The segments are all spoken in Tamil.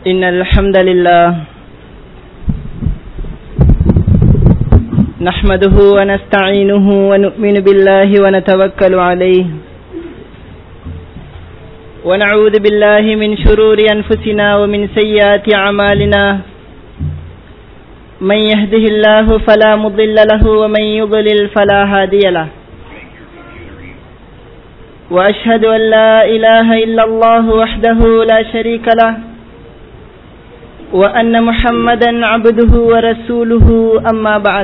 إن الحمد لله نحمده ونستعينه ونؤمن بالله ونتوكل عليه ونعوذ بالله من شرور أنفسنا ومن سيئات أعمالنا من يهده الله فلا مضل له ومن يضلل فلا هادي له وأشهد أن لا إله إلا الله وحده لا شريك له وأن محمدا عبده ورسوله أما بعد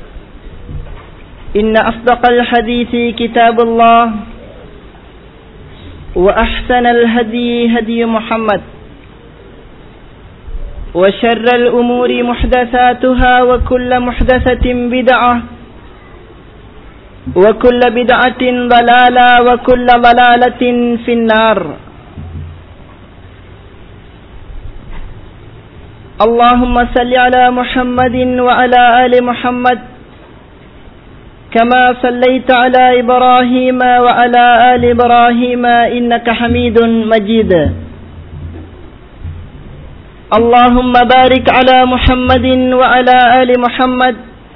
إن أصدق الحديث كتاب الله وأحسن الهدي هدي محمد وشر الأمور محدثاتها وكل محدثة بدعة وكل بدعة ضلالة وكل ضلالة في النار اللهم صل على محمد وعلى آل محمد كما صليت على إبراهيم وعلى آل إبراهيم إنك حميد مجيد اللهم بارك على محمد وعلى آل محمد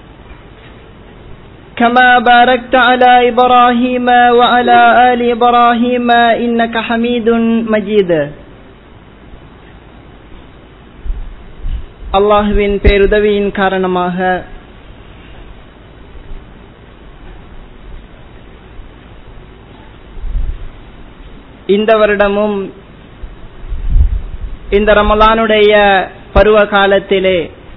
كما باركت على إبراهيم وعلى آل إبراهيم إنك حميد مجيد அல்லாஹுவின் பேருதவியின் காரணமாக இந்த வருடமும் இந்த ரமலானுடைய பருவ காலத்திலே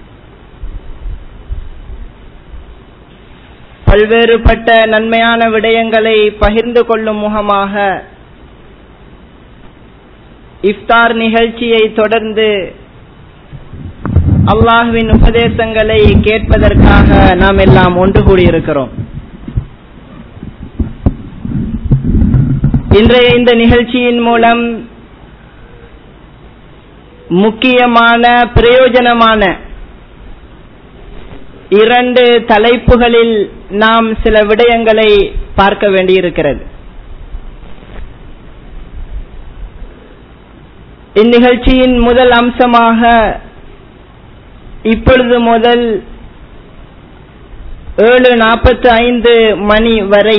பல்வேறுபட்ட நன்மையான விடயங்களை பகிர்ந்து கொள்ளும் முகமாக இஃப்தார் நிகழ்ச்சியை தொடர்ந்து அல்லாஹுவின் உபதேசங்களை கேட்பதற்காக நாம் எல்லாம் ஒன்று கூடியிருக்கிறோம் இன்றைய இந்த நிகழ்ச்சியின் மூலம் முக்கியமான பிரயோஜனமான இரண்டு தலைப்புகளில் நாம் சில விடயங்களை பார்க்க வேண்டியிருக்கிறது இந்நிகழ்ச்சியின் முதல் அம்சமாக இப்பொழுது முதல் ஏழு நாற்பத்தி ஐந்து மணி வரை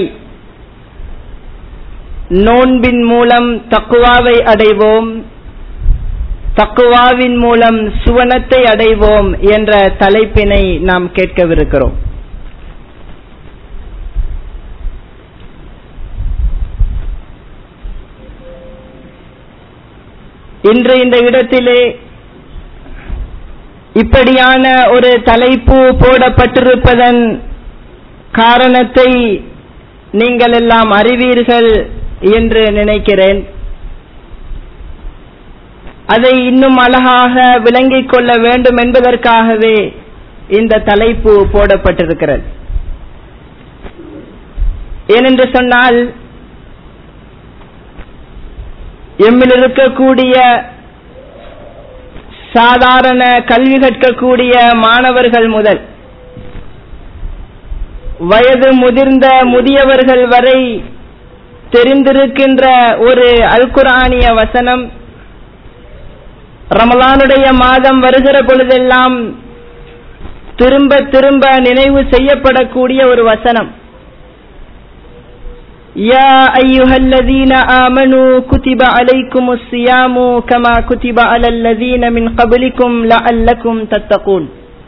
நோன்பின் மூலம் தக்குவாவை அடைவோம் தக்குவாவின் மூலம் சுவனத்தை அடைவோம் என்ற தலைப்பினை நாம் கேட்கவிருக்கிறோம் இன்று இந்த இடத்திலே இப்படியான ஒரு தலைப்பு போடப்பட்டிருப்பதன் காரணத்தை நீங்கள் எல்லாம் அறிவீர்கள் என்று நினைக்கிறேன் அதை இன்னும் அழகாக விளங்கிக் கொள்ள வேண்டும் என்பதற்காகவே இந்த தலைப்பு போடப்பட்டிருக்கிறது ஏனென்று சொன்னால் எம்மில் இருக்கக்கூடிய சாதாரண கல்வி கற்கக்கூடிய மாணவர்கள் முதல் வயது முதிர்ந்த முதியவர்கள் வரை தெரிந்திருக்கின்ற ஒரு அல்குரானிய வசனம் ரமலானுடைய மாதம் வருகிற பொழுதெல்லாம் திரும்ப திரும்ப நினைவு செய்யப்படக்கூடிய ஒரு வசனம் يا أيها الذين آمنوا كتب عليكم الصيام كما كتب على الذين من قبلكم لعلكم تتقون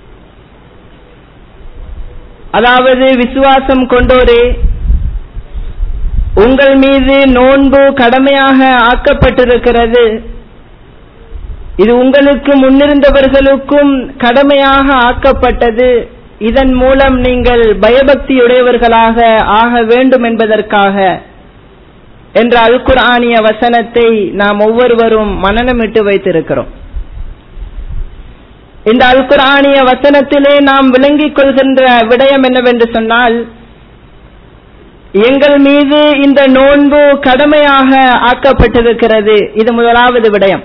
அதாவது விசுவாசம் கொண்டோரே உங்கள் மீது நோன்பு கடமையாக ஆக்கப்பட்டிருக்கிறது இது உங்களுக்கு முன்னிருந்தவர்களுக்கும் கடமையாக ஆக்கப்பட்டது இதன் மூலம் நீங்கள் பயபக்தியுடையவர்களாக ஆக வேண்டும் என்பதற்காக என்ற அல்குரானிய வசனத்தை நாம் ஒவ்வொருவரும் மனநமிட்டு வைத்திருக்கிறோம் இந்த அல்குரானிய வசனத்திலே நாம் விளங்கிக் கொள்கின்ற விடயம் என்னவென்று சொன்னால் எங்கள் மீது இந்த நோன்பு கடமையாக ஆக்கப்பட்டிருக்கிறது இது முதலாவது விடயம்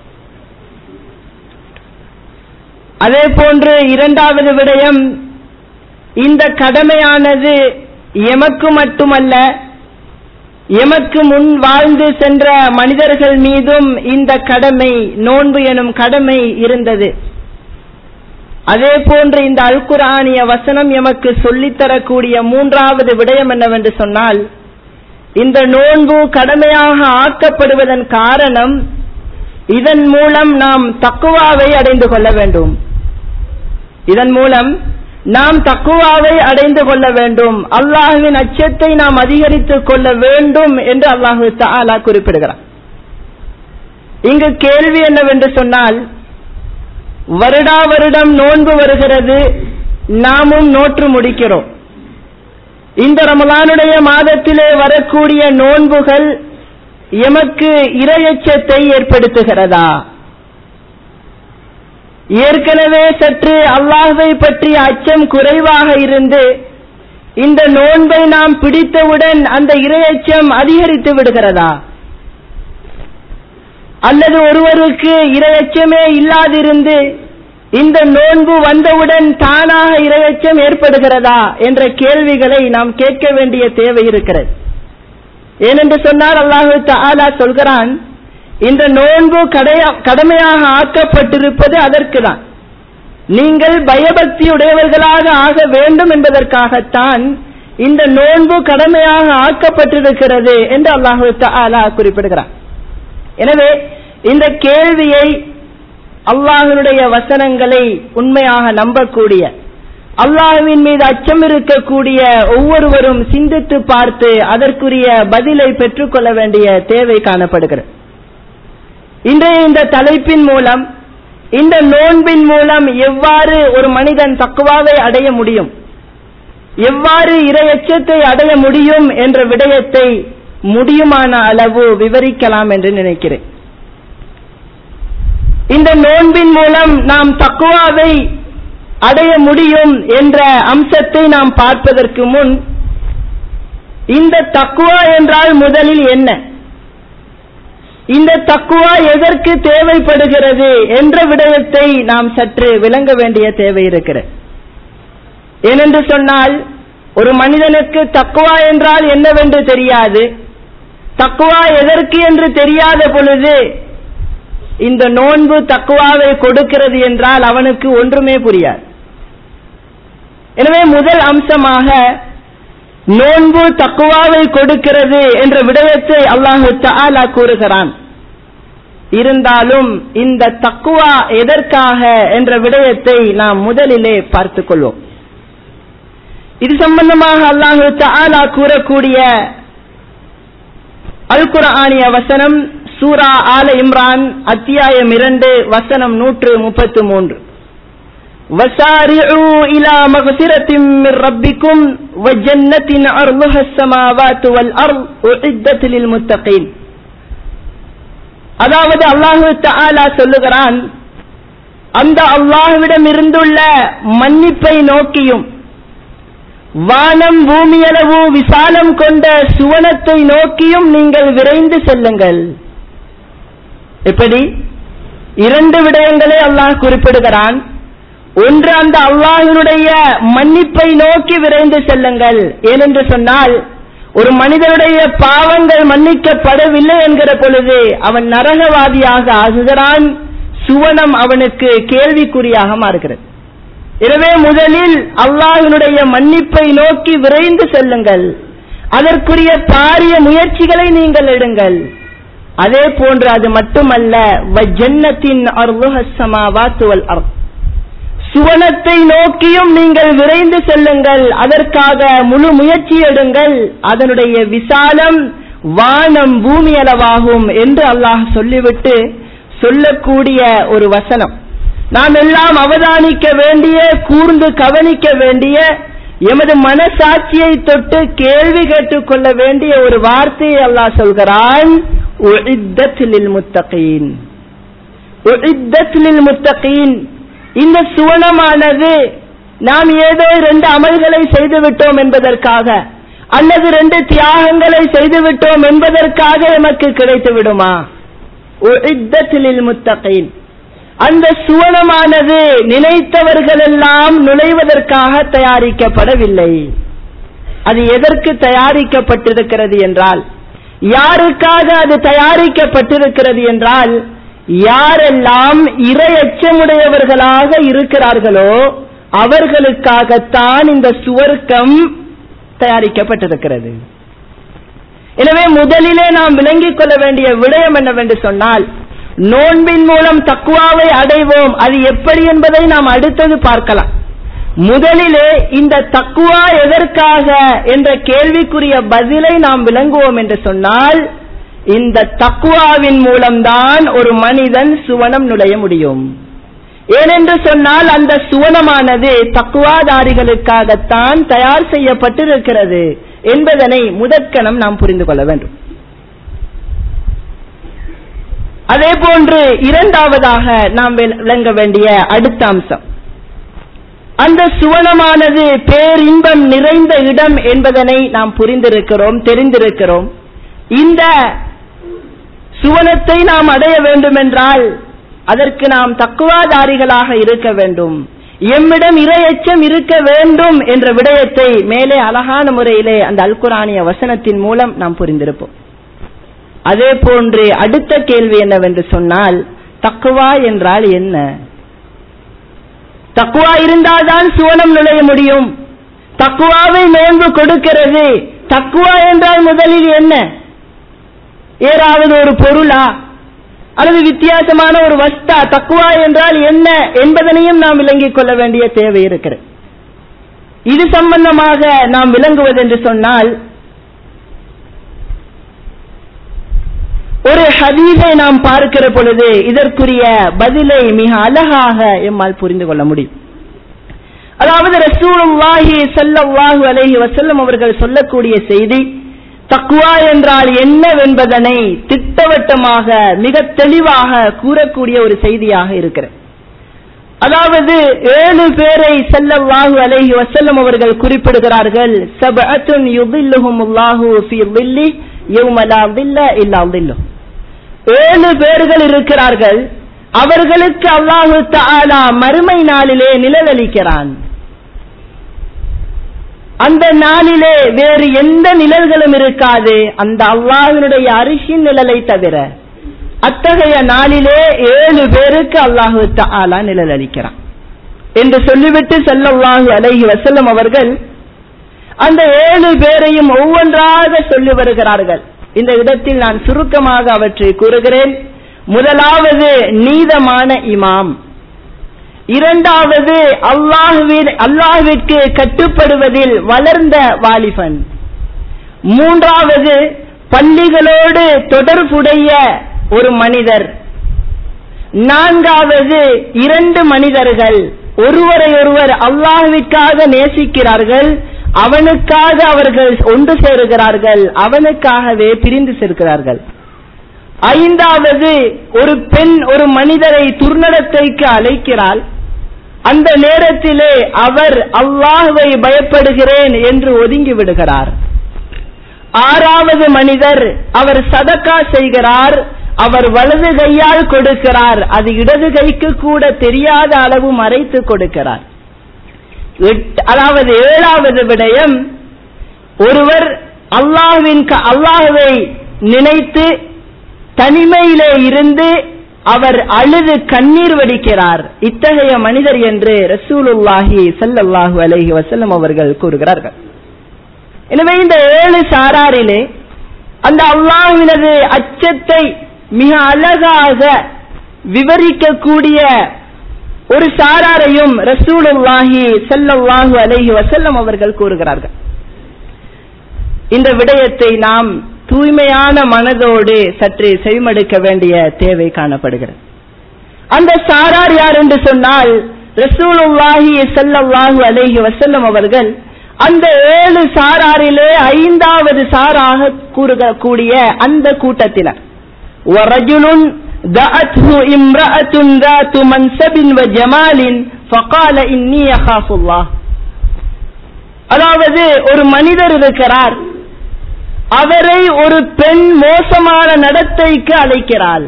அதே போன்று இரண்டாவது விடயம் இந்த கடமையானது எமக்கு மட்டுமல்ல எமக்கு முன் வாழ்ந்து சென்ற மனிதர்கள் மீதும் இந்த கடமை நோன்பு எனும் கடமை இருந்தது அதே போன்று இந்த அல்குரானிய வசனம் எமக்கு சொல்லித்தரக்கூடிய மூன்றாவது விடயம் என்னவென்று சொன்னால் இந்த நோன்பு கடமையாக ஆக்கப்படுவதன் காரணம் இதன் மூலம் நாம் தக்குவாவை அடைந்து கொள்ள வேண்டும் இதன் மூலம் நாம் தக்குவாவை அடைந்து கொள்ள வேண்டும் அல்லாஹுவின் அச்சத்தை நாம் அதிகரித்துக் கொள்ள வேண்டும் என்று அல்லாஹு தாலா குறிப்பிடுகிறார் இங்கு கேள்வி என்னவென்று சொன்னால் வருடா வருடம் நோன்பு வருகிறது நாமும் நோற்று முடிக்கிறோம் இந்த ரமலானுடைய மாதத்திலே வரக்கூடிய நோன்புகள் எமக்கு இரையச்சத்தை ஏற்படுத்துகிறதா ஏற்கனவே சற்று அல்லாஹை பற்றிய அச்சம் குறைவாக இருந்து இந்த நோன்பை நாம் பிடித்தவுடன் அந்த இரையச்சம் அதிகரித்து விடுகிறதா அல்லது ஒருவருக்கு இரையச்சமே இல்லாதிருந்து இந்த நோன்பு வந்தவுடன் தானாக இரையச்சம் ஏற்படுகிறதா என்ற கேள்விகளை நாம் கேட்க வேண்டிய தேவை இருக்கிறது ஏனென்று சொன்னால் அல்லாஹு தாலா சொல்கிறான் இந்த நோன்பு கடமையாக ஆக்கப்பட்டிருப்பது அதற்கு தான் நீங்கள் பயபக்தி உடையவர்களாக ஆக வேண்டும் என்பதற்காகத்தான் இந்த நோன்பு கடமையாக ஆக்கப்பட்டிருக்கிறது என்று அல்லாஹு தாலா குறிப்பிடுகிறார் எனவே இந்த கேள்வியை அல்லாஹனுடைய வசனங்களை உண்மையாக நம்பக்கூடிய அல்லாஹுவின் மீது அச்சம் இருக்கக்கூடிய ஒவ்வொருவரும் சிந்தித்து பார்த்து அதற்குரிய பதிலை பெற்றுக்கொள்ள வேண்டிய தேவை காணப்படுகிறது இன்றைய இந்த தலைப்பின் மூலம் இந்த நோன்பின் மூலம் எவ்வாறு ஒரு மனிதன் தக்குவாவை அடைய முடியும் எவ்வாறு இரையச்சத்தை அடைய முடியும் என்ற விடயத்தை முடியுமான அளவு விவரிக்கலாம் என்று நினைக்கிறேன் இந்த நோன்பின் மூலம் நாம் தக்குவாவை அடைய முடியும் என்ற அம்சத்தை நாம் பார்ப்பதற்கு முன் இந்த தக்குவா என்றால் முதலில் என்ன இந்த தக்குவா எதற்கு தேவைப்படுகிறது என்ற விடயத்தை நாம் சற்று விளங்க வேண்டிய தேவை இருக்கிறது ஏனென்று சொன்னால் ஒரு மனிதனுக்கு தக்குவா என்றால் என்னவென்று தெரியாது தக்குவா எதற்கு என்று தெரியாத பொழுது இந்த நோன்பு தக்குவாவை கொடுக்கிறது என்றால் அவனுக்கு ஒன்றுமே புரியாது எனவே முதல் அம்சமாக நோன்பு தக்குவாவை கொடுக்கிறது என்ற விடயத்தை அல்லாஹு தாலா கூறுகிறான் இருந்தாலும் இந்த தக்குவா எதற்காக என்ற விடயத்தை நாம் முதலிலே பார்த்துக் கொள்வோம் இது சம்பந்தமாக அல்லாஹு தாலா கூறக்கூடிய அல் குரானிய வசனம் சூரா ஆல இம்ரான் அத்தியாயம் இரண்டு வசனம் நூற்று முப்பத்து மூன்று وسارعوا إلى مغفرة من ربكم وجنة عرضها السماوات والأرض أعدت للمتقين அதாவது அல்லாஹு தாலா சொல்லுகிறான் அந்த அல்லாஹுவிடம் இருந்துள்ள மன்னிப்பை நோக்கியும் வானம் பூமியளவு விசாலம் கொண்ட சுவனத்தை நோக்கியும் நீங்கள் விரைந்து செல்லுங்கள் எப்படி இரண்டு விடயங்களை அல்லாஹ் குறிப்பிடுகிறான் ஒன்று அந்த அல்லாஹினுடைய மன்னிப்பை நோக்கி விரைந்து செல்லுங்கள் ஏனென்று சொன்னால் ஒரு மனிதனுடைய பாவங்கள் மன்னிக்கப்படவில்லை என்கிற பொழுது அவன் நரகவாதியாக ஆகுகிறான் சுவனம் அவனுக்கு கேள்விக்குறியாக மாறுகிறது எனவே முதலில் அல்லாஹினுடைய மன்னிப்பை நோக்கி விரைந்து செல்லுங்கள் அதற்குரிய பாரிய முயற்சிகளை நீங்கள் எடுங்கள் அதே போன்று அது மட்டுமல்ல ஜன்னத்தின் அர்வஹமாவாத்துவல் அர்த் சுவனத்தை நோக்கியும் நீங்கள் விரைந்து செல்லுங்கள் அதற்காக முழு முயற்சி எடுங்கள் அதனுடைய விசாலம் வானம் பூமி அளவாகும் என்று அல்லாஹ் சொல்லிவிட்டு சொல்லக்கூடிய ஒரு வசனம் நாம் எல்லாம் அவதானிக்க வேண்டிய கூர்ந்து கவனிக்க வேண்டிய எமது மனசாட்சியை தொட்டு கேள்வி கேட்டுக்கொள்ள வேண்டிய ஒரு வார்த்தையை அல்லாஹ் சொல்கிறான் முத்தகீன் முத்தகீன் இந்த சுவனமானது நாம் ஏதோ ரெண்டு அமல்களை செய்துவிட்டோம் என்பதற்காக அல்லது ரெண்டு தியாகங்களை செய்துவிட்டோம் என்பதற்காக எமக்கு கிடைத்து விடுமா முத்தகீன் அந்த சுவனமானது நினைத்தவர்கள் எல்லாம் நுழைவதற்காக தயாரிக்கப்படவில்லை அது எதற்கு தயாரிக்கப்பட்டிருக்கிறது என்றால் யாருக்காக அது தயாரிக்கப்பட்டிருக்கிறது என்றால் யாரெல்லாம் இரையச்சமுடையவர்களாக இருக்கிறார்களோ அவர்களுக்காகத்தான் இந்த சுவர்க்கம் தயாரிக்கப்பட்டிருக்கிறது எனவே முதலிலே நாம் விளங்கிக் கொள்ள வேண்டிய விடயம் என்னவென்று சொன்னால் நோன்பின் மூலம் தக்குவாவை அடைவோம் அது எப்படி என்பதை நாம் அடுத்தது பார்க்கலாம் முதலிலே இந்த தக்குவா எதற்காக என்ற கேள்விக்குரிய பதிலை நாம் விளங்குவோம் என்று சொன்னால் இந்த தக்குவாவின் மூலம்தான் ஒரு மனிதன் சுவனம் நுழைய முடியும் ஏனென்று சொன்னால் அந்த சுவனமானது தக்குவாதாரிகளுக்காகத்தான் தயார் செய்யப்பட்டிருக்கிறது என்பதனை முதற்கணம் நாம் புரிந்து கொள்ள வேண்டும் அதே போன்று இரண்டாவதாக நாம் விளங்க வேண்டிய அடுத்த அம்சம் அந்த சுவனமானது பேரின்பம் நிறைந்த இடம் என்பதனை நாம் புரிந்திருக்கிறோம் தெரிந்திருக்கிறோம் இந்த சுவனத்தை நாம் அடைய வேண்டுமென்றால் அதற்கு நாம் தக்குவாதாரிகளாக இருக்க வேண்டும் எம்மிடம் இரையச்சம் இருக்க வேண்டும் என்ற விடயத்தை மேலே அழகான முறையிலே அந்த அல்குரானிய வசனத்தின் மூலம் நாம் புரிந்திருப்போம் அதே போன்று அடுத்த கேள்வி என்னவென்று சொன்னால் தக்குவா என்றால் என்ன தக்குவா இருந்தால்தான் சுவனம் நுழைய முடியும் தக்குவாவை நோன்பு கொடுக்கிறது தக்குவா என்றால் முதலில் என்ன ஏதாவது ஒரு பொருளா அல்லது வித்தியாசமான ஒரு வஸ்தா தக்குவா என்றால் என்ன என்பதனையும் நாம் விளங்கிக் கொள்ள வேண்டிய தேவை இருக்கிறது இது சம்பந்தமாக நாம் விளங்குவது என்று சொன்னால் ஒரு ஹதீஸை நாம் பார்க்கிற பொழுது இதற்குரிய பதிலை மிக அழகாக எம்மால் புரிந்து கொள்ள முடியும் அதாவது ரசூலுல்லாஹி ஸல்லல்லாஹு அலைஹி வஸல்லம் அவர்கள் சொல்லக்கூடிய செய்தி தக்குவா என்றால் என்னவென்பதனை திட்டவட்டமாக மிக தெளிவாக கூறக்கூடிய ஒரு செய்தியாக இருக்கிறது அதாவது ஏழு பேரை ஸல்லல்லாஹு அலைஹி வஸல்லம் அவர்கள் குறிப்பிடுகிறார்கள் சபஅத்துன் யுதில்லுஹுமுல்லாஹு ஃபீ ظில்லி யௌம லா ظில்ல இல்லா ظில்லுஹு ஏழு பேர்கள் இருக்கிறார்கள் அவர்களுக்கு அல்லாஹு தஆலா மறுமை நாளிலே நிழலளிக்கிறான் அந்த நாளிலே வேறு எந்த நிழல்களும் இருக்காது அந்த அல்லாஹினுடைய அரிசின் நிழலை தவிர அத்தகைய நாளிலே ஏழு பேருக்கு அல்லாஹு தஆலா நிழல் அளிக்கிறான் என்று சொல்லிவிட்டு செல்லல்லாஹு அலைஹி வஸல்லம் அவர்கள் அந்த ஏழு பேரையும் ஒவ்வொன்றாக சொல்லி வருகிறார்கள் இந்த இடத்தில் நான் சுருக்கமாக அவற்றை கூறுகிறேன் முதலாவது நீதமான இமாம் இரண்டாவது அல்லாஹுவின் அல்லாஹுவிற்கு கட்டுப்படுவதில் வளர்ந்த வாலிபன் மூன்றாவது பள்ளிகளோடு தொடர்புடைய ஒரு மனிதர் நான்காவது இரண்டு மனிதர்கள் ஒருவரை ஒருவர் அல்லாஹுவிற்காக நேசிக்கிறார்கள் அவனுக்காக அவர்கள் ஒன்று சேருகிறார்கள் அவனுக்காகவே பிரிந்து சேர்க்கிறார்கள் ஐந்தாவது ஒரு பெண் ஒரு மனிதரை துர்நடத்தைக்கு அழைக்கிறாள் அந்த நேரத்திலே அவர் அல்லாஹுவை பயப்படுகிறேன் என்று ஒதுங்கி விடுகிறார் ஆறாவது மனிதர் அவர் சதக்கா செய்கிறார் அவர் வலது கையால் கொடுக்கிறார் அது இடது கைக்கு கூட தெரியாத அளவு மறைத்து கொடுக்கிறார் அதாவது ஏழாவது விடயம் ஒருவர் அல்லாஹுவின் அல்லாஹுவை நினைத்து தனிமையிலே இருந்து அவர் அழுது கண்ணீர் வடிக்கிறார் இத்தகைய மனிதர் என்று ரசூலுல்லாஹி சல்லல்லாஹு அலைஹி வசல்லம் அவர்கள் கூறுகிறார்கள் எனவே இந்த ஏழு சாராரிலே அந்த அல்லாஹுவினது அச்சத்தை மிக அழகாக விவரிக்கக்கூடிய ஒரு சாராரையும் ரசூலுல்லாஹி சல்லல்லாஹு அலைஹி வசல்லம் அவர்கள் கூறுகிறார்கள் இந்த விடயத்தை நாம் தூய்மையான மனதோடு சற்று செவிமடுக்க வேண்டிய தேவை காணப்படுகிறது அந்த சாரார் யார் என்று சொன்னால் ரசூலுல்லாஹி சல்லல்லாஹு அலைஹி வசல்லம் அவர்கள் அந்த ஏழு சாராரிலே ஐந்தாவது சாராக கூறக்கூடிய அந்த கூட்டத்தினர் ورجل دعته امرأة ذات منسب وجمال فقال إني أخاف الله அதாவது ஒரு மனிதர் இருக்கிறார் அவரை ஒரு பெண் மோசமான நடத்தைக்கு அழைக்கிறாள்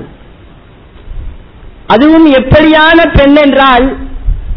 அதுவும் எப்படியான பெண் என்றால்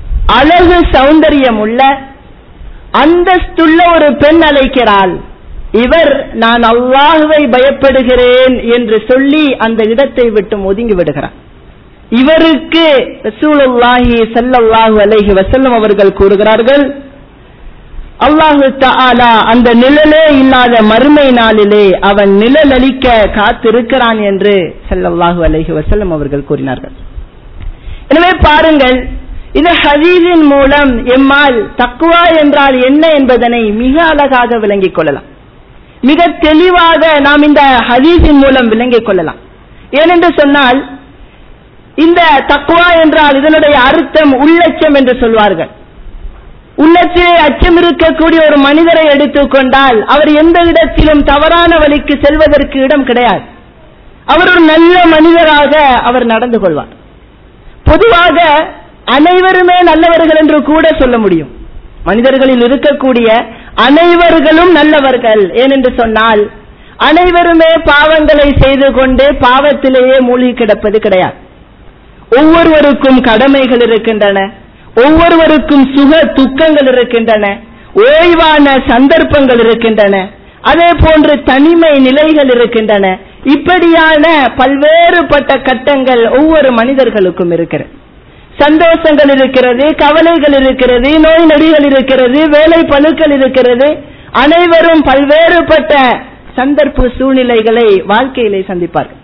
அழகு சௌந்தரியம் உள்ள அந்தஸ்துள்ள ஒரு பெண் அழைக்கிறாள் இவர் நான் அல்லாஹுவை பயப்படுகிறேன் என்று சொல்லி அந்த இடத்தை விட்டு ஒதுங்கி விடுகிறார் இவருக்கு ரசூலுல்லாஹி ஸல்லல்லாஹு அலைஹி வஸல்லம் அவர்கள் கூறுகிறார்கள் அல்லாஹு தஆலா அந்த நிழலே இல்லாத மறுமை நாளிலே அவன் நிழல் அளிக்க காத்திருக்கிறான் என்று ஸல்லல்லாஹு அலைஹி வஸல்லம் அவர்கள் கூறினார்கள் எனவே பாருங்கள் இந்த ஹதீஸின் மூலம் எம்மால் தக்குவா என்றால் என்ன என்பதனை மிக அழகாக விளங்கிக் கொள்ளலாம் மிக தெளிவாக நாம் இந்த ஹதீஸின் மூலம் விளங்கிக் கொள்ளலாம் ஏனென்று சொன்னால் இந்த தக்குவா என்றால் இதனுடைய அர்த்தம் உள்ளச்சம் என்று சொல்வார்கள் உள்ளத்திலே அச்சம் இருக்கக்கூடிய ஒரு மனிதரை எடுத்துக்கொண்டால் அவர் எந்த இடத்திலும் தவறான வழிக்கு செல்வதற்கு இடம் கிடையாது அவர் ஒரு நல்ல மனிதராக அவர் நடந்து கொள்வார் பொதுவாக அனைவருமே நல்லவர்கள் என்று கூட சொல்ல முடியும் மனிதர்களில் இருக்கக்கூடிய அனைவர்களும் நல்லவர்கள் ஏனென்று சொன்னால் அனைவருமே பாவங்களை செய்து கொண்டு பாவத்திலேயே மூழ்கி கிடப்பது கிடையாது ஒவ்வொருவருக்கும் கடமைகள் இருக்கின்றன ஒவ்வொருவருக்கும் சுக துக்கங்கள் இருக்கின்றன ஓய்வான சந்தர்ப்பங்கள் இருக்கின்றன அதே போன்று தனிமை நிலைகள் இருக்கின்றன இப்படியான பல்வேறுபட்ட கட்டங்கள் ஒவ்வொரு மனிதர்களுக்கும் இருக்கிறது சந்தோஷங்கள் இருக்கிறது கவலைகள் இருக்கிறது நோய் நொடிகள் இருக்கிறது வேலை பழுக்கள் இருக்கிறது அனைவரும் பல்வேறுபட்ட சந்தர்ப்ப சூழ்நிலைகளை வாழ்க்கையிலே சந்திப்பார்கள்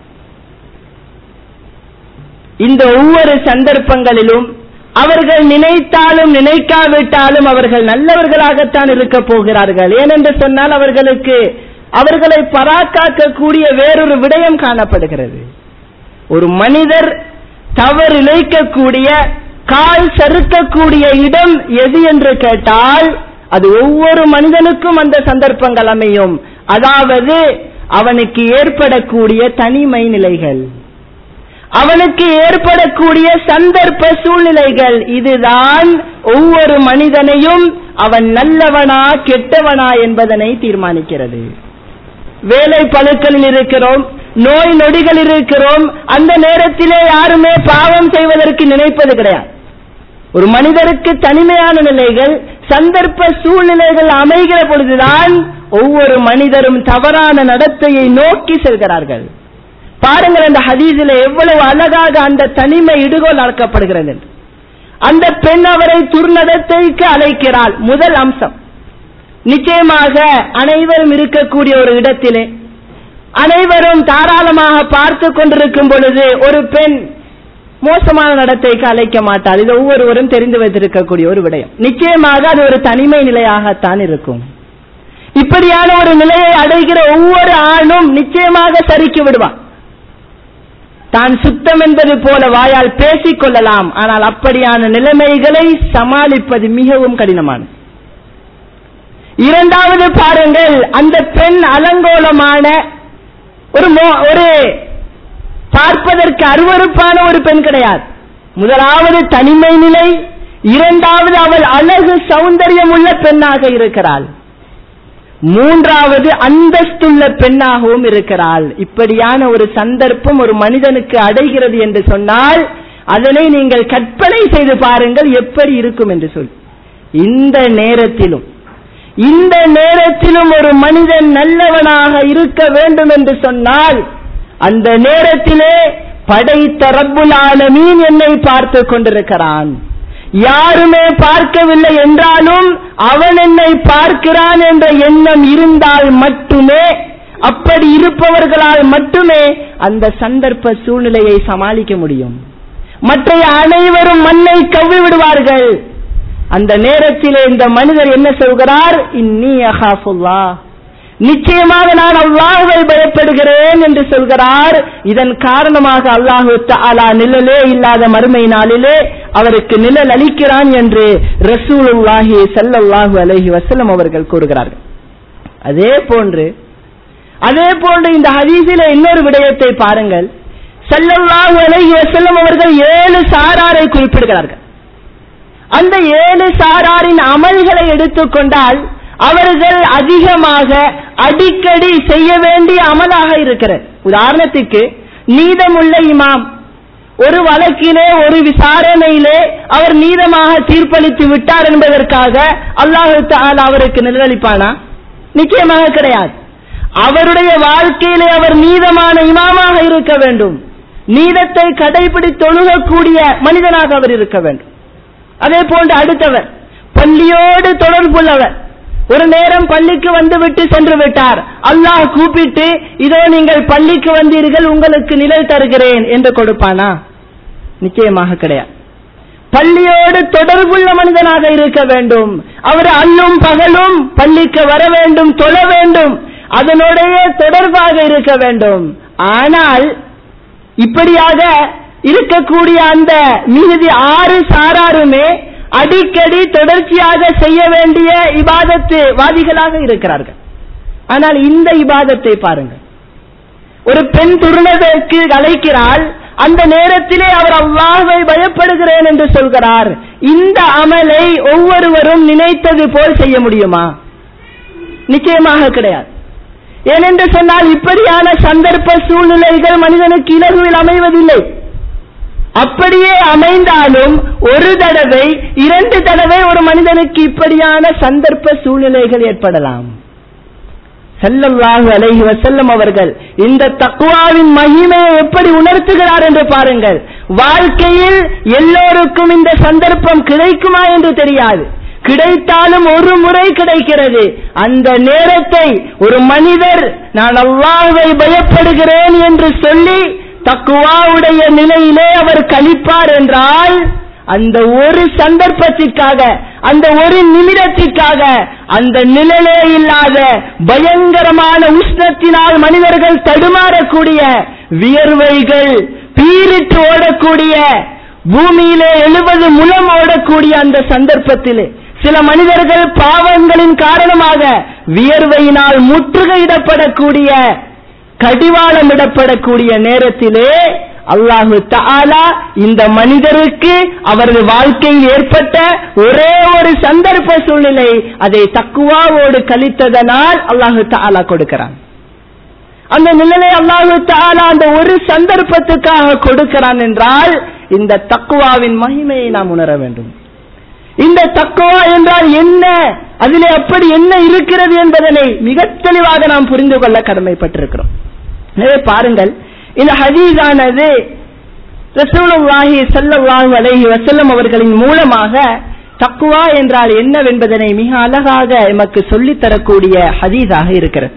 இந்த ஒவ்வொரு சந்தர்ப்பங்களிலும் அவர்கள் நினைத்தாலும் நினைக்காவிட்டாலும் அவர்கள் நல்லவர்களாகத்தான் இருக்க போகிறார்கள் ஏனென்று சொன்னால் அவர்களுக்கு அவர்களை பராக்காக்கக்கூடிய வேறொரு விடயம் காணப்படுகிறது ஒரு மனிதர் தவறு இழைக்கக்கூடிய கால் சறுக்கக்கூடிய இடம் எது என்று கேட்டால் அது ஒவ்வொரு மனிதனுக்கும் அந்த சந்தர்ப்பங்கள் அமையும் அதாவது அவனுக்கு ஏற்படக்கூடிய தனிமை நிலைகள் அவனுக்கு ஏற்படக்கூடிய சந்தர்ப்ப சூழ்நிலைகள் இதுதான் ஒவ்வொரு மனிதனையும் அவன் நல்லவனா கெட்டவனா என்பதனை தீர்மானிக்கிறது வேலை பழுக்களில் இருக்கிறோம் நோய் நொடிகள் இருக்கிறோம் அந்த நேரத்திலே யாருமே பாவம் செய்வதற்கு நினைப்பது கிடையாது ஒரு மனிதருக்கு தனிமையான நிலைகள் சந்தர்ப்ப சூழ்நிலைகள் அமைகிற பொழுதுதான் ஒவ்வொரு மனிதரும் தவறான நடத்தையை நோக்கி செல்கிறார்கள் பாருங்கள் அந்த ஹதீஸில் எவ்வளவு அழகாக அந்த தனிமை இடுகோல் அழைக்கப்படுகிறது அந்த பெண் அவரை துர்நடத்தைக்கு அழைக்கிறாள் முதல் அம்சம் நிச்சயமாக அனைவரும் இருக்கக்கூடிய ஒரு இடத்திலே அனைவரும் தாராளமாக பார்த்து கொண்டிருக்கும் பொழுது ஒரு பெண் மோசமான நடத்தைக்கு அழைக்க மாட்டார் இது ஒவ்வொருவரும் தெரிந்து வைத்திருக்கக்கூடிய ஒரு விடயம் நிச்சயமாக அது ஒரு தனிமை நிலையாகத்தான் இருக்கும் இப்படியான ஒரு நிலையை அடைகிற ஒவ்வொரு ஆணும் நிச்சயமாக சறுக்கி விடுவான் தான் சுத்தம் என்பது போல வாயால் பேசிக் கொள்ளலாம் ஆனால் அப்படியான நிலைமைகளை சமாளிப்பது மிகவும் கடினமானது இரண்டாவது பாருங்கள் அந்த பெண் அலங்கோலமான ஒரு ஒரு பார்ப்பதற்கு அருவறுப்பான ஒரு பெண் கிடையாது முதலாவது தனிமை நிலை இரண்டாவது அவள் அழகு சௌந்தரியம் உள்ள பெண்ணாக இருக்கிறாள் மூன்றாவது அந்தஸ்துள்ள பெண்ணாகவும் இருக்கிறாள் இப்படியான ஒரு சந்தர்ப்பம் ஒரு மனிதனுக்கு அடைகிறது என்று சொன்னால் அதனை நீங்கள் கற்பனை செய்து பாருங்கள் எப்படி இருக்கும் என்று சொல் இந்த நேரத்திலும் இந்த நேரத்திலும் ஒரு மனிதன் நல்லவனாக இருக்க வேண்டும் என்று சொன்னால் அந்த நேரத்திலே படைத்த ரப்புல் ஆலமீன் என்னை பார்த்து கொண்டிருக்கிறான் யாருமே பார்க்கவில்லை என்றாலும் அவன் என்னை பார்க்கிறான் என்ற எண்ணம் இருந்தால் மட்டுமே அப்படி இருப்பவர்களால் மட்டுமே அந்த சந்தர்ப்ப சூழ்நிலையை சமாளிக்க முடியும் மற்ற அனைவரும் மண்ணை கவ்வி விடுவார்கள் அந்த நேரத்திலே இந்த மனிதர் என்ன சொல்கிறார் இன்னி அஹாஃபுல்லா நிச்சயமாக நான் அல்லாஹுவை பயப்படுகிறேன் என்று சொல்கிறார் இதன் காரணமாக அல்லாஹு தாலா நிழலே இல்லாத மறுமை நாளிலே அவருக்கு நிழல் அளிக்கிறான் என்று ரசூலுல்லாஹி சல்லல்லாஹு அலைஹி வசல்லம் அவர்கள் கூறுகிறார்கள் அதே போன்று அதே போன்று இந்த ஹதீஸில இன்னொரு விடயத்தை பாருங்கள் சல்லல்லாஹு அலைஹி வசல்லம் அவர்கள் ஏழு சாராரை குறிப்பிடுகிறார்கள் அந்த ஏழு சாராரின் அமல்களை எடுத்துக்கொண்டால் அவர்கள் அதிகமாக அடிக்கடி செய்ய வேண்டிய அமலாக இருக்கிறது உதாரணத்துக்கு நீதமுள்ள இமாம் ஒரு வழக்கிலே ஒரு விசாரணையிலே அவர் நீதமாக தீர்ப்பளித்து விட்டார் என்பதற்காக அல்லாஹு தாலா அவருக்கு நிழலிப்பானா நிச்சயமாக கிடையாது அவருடைய வாழ்க்கையிலே அவர் நீதமான இமாமாக இருக்க வேண்டும் நீதத்தை கடைபிடி தொழுகக்கூடிய மனிதனாக அவர் இருக்க வேண்டும் அதே போன்று அடுத்தவர் பள்ளியோடு தொடர்புள்ளவர் ஒரு நேரம் பள்ளிக்கு வந்து விட்டு சென்று விட்டார் அல்லாஹ் கூப்பிட்டு இதோ நீங்கள் பள்ளிக்கு வந்தீர்கள் உங்களுக்கு நிழல் தருகிறேன் என்று கொடுப்பானா நிச்சயமாக கிடையாது பள்ளியோடு தொடர்புள்ள மனிதனாக இருக்க வேண்டும் அவர் அல்லும் பகலும் பள்ளிக்கு வர வேண்டும் தொழ வேண்டும் அதனுடைய தொடர்பாக இருக்க வேண்டும் ஆனால் இப்படியாக இருக்கக்கூடிய அந்த மீதி ஆறு சாராருமே அடிக்கடி தொடர்ச்சியாக செய்ய வேண்டிய இபாதத்து வாதிகளாக இருக்கிறார்கள் ஆனால் இந்த இபாதத்தை பாருங்கள் ஒரு பெண் துருணதற்கு அழைக்கிறாள் அந்த நேரத்திலே அவர் அல்லாஹை பயப்படுகிறேன் என்று சொல்கிறார் இந்த அமலை ஒவ்வொருவரும் நினைத்தது போல் செய்ய முடியுமா நிச்சயமாக கிடையாது ஏனென்று சொன்னால் இப்படியான சந்தர்ப்ப சூழ்நிலைகள் மனிதனுக்கு இலகுவில் அமைவதில்லை அப்படியே அமைந்தாலும் ஒரு தடவை இரண்டு தடவை ஒரு மனிதனுக்கு இப்படியான சந்தர்ப்ப சூழ்நிலைகள் ஏற்படலாம் செல்லல்லாஹு அலைஹி வசல்லம் அவர்கள் இந்த தக்குவாவின் மகிமையை எப்படி உணர்த்துகிறார் என்று பாருங்கள் வாழ்க்கையில் எல்லோருக்கும் இந்த சந்தர்ப்பம் கிடைக்குமா என்று தெரியாது கிடைத்தாலும் ஒரு முறை கிடைக்கிறது அந்த நேரத்தை ஒரு மனிதர் நான் அல்லாஹை பயப்படுகிறேன் என்று சொல்லி தக்குவாவுடைய நிலையிலே அவர் கழிப்பார் என்றால் அந்த ஒரு சந்தர்ப்பத்திற்காக அந்த ஒரு நிமிடத்திற்காக அந்த நிழலே இல்லாத பயங்கரமான உஷ்ணத்தினால் மனிதர்கள் தடுமாறக்கூடிய வியர்வைகள் பீரிட்டு ஓடக்கூடிய பூமியிலே எழுபது முலம் ஓடக்கூடிய அந்த சந்தர்ப்பத்திலே சில மனிதர்கள் பாவங்களின் காரணமாக வியர்வையினால் முற்றுகையிடப்படக்கூடிய கடிவாளமிடப்படக்கூடிய நேரத்திலே அல்லாஹு தாலா இந்த மனிதருக்கு அவரது வாழ்க்கையில் ஏற்பட்ட ஒரே ஒரு சந்தர்ப்ப சூழ்நிலை அதை தக்குவாவோடு கழித்ததனால் அல்லாஹு தாலா கொடுக்கிறான் அந்த நிலையை அல்லாஹு தாலா அந்த ஒரு சந்தர்ப்பத்துக்காக கொடுக்கிறான் என்றால் இந்த தக்குவாவின் மகிமையை நாம் உணர வேண்டும் இந்த தக்குவா என்றால் என்ன அதிலே அப்படி என்ன இருக்கிறது என்பதனை மிக தெளிவாக நாம் புரிந்து கொள்ள கடமைப்பட்டிருக்கிறோம் எனவே பாருங்கள் இந்த ஹதீஸானது ரசூலுல்லாஹி ஸல்லல்லாஹு அலைஹி வஸல்லம் அவர்களின் மூலமாக தக்குவா என்றால் என்னவென்பதனை மிக அழகாக எமக்கு சொல்லித் தரக்கூடிய ஹதீஸாக இருக்கிறது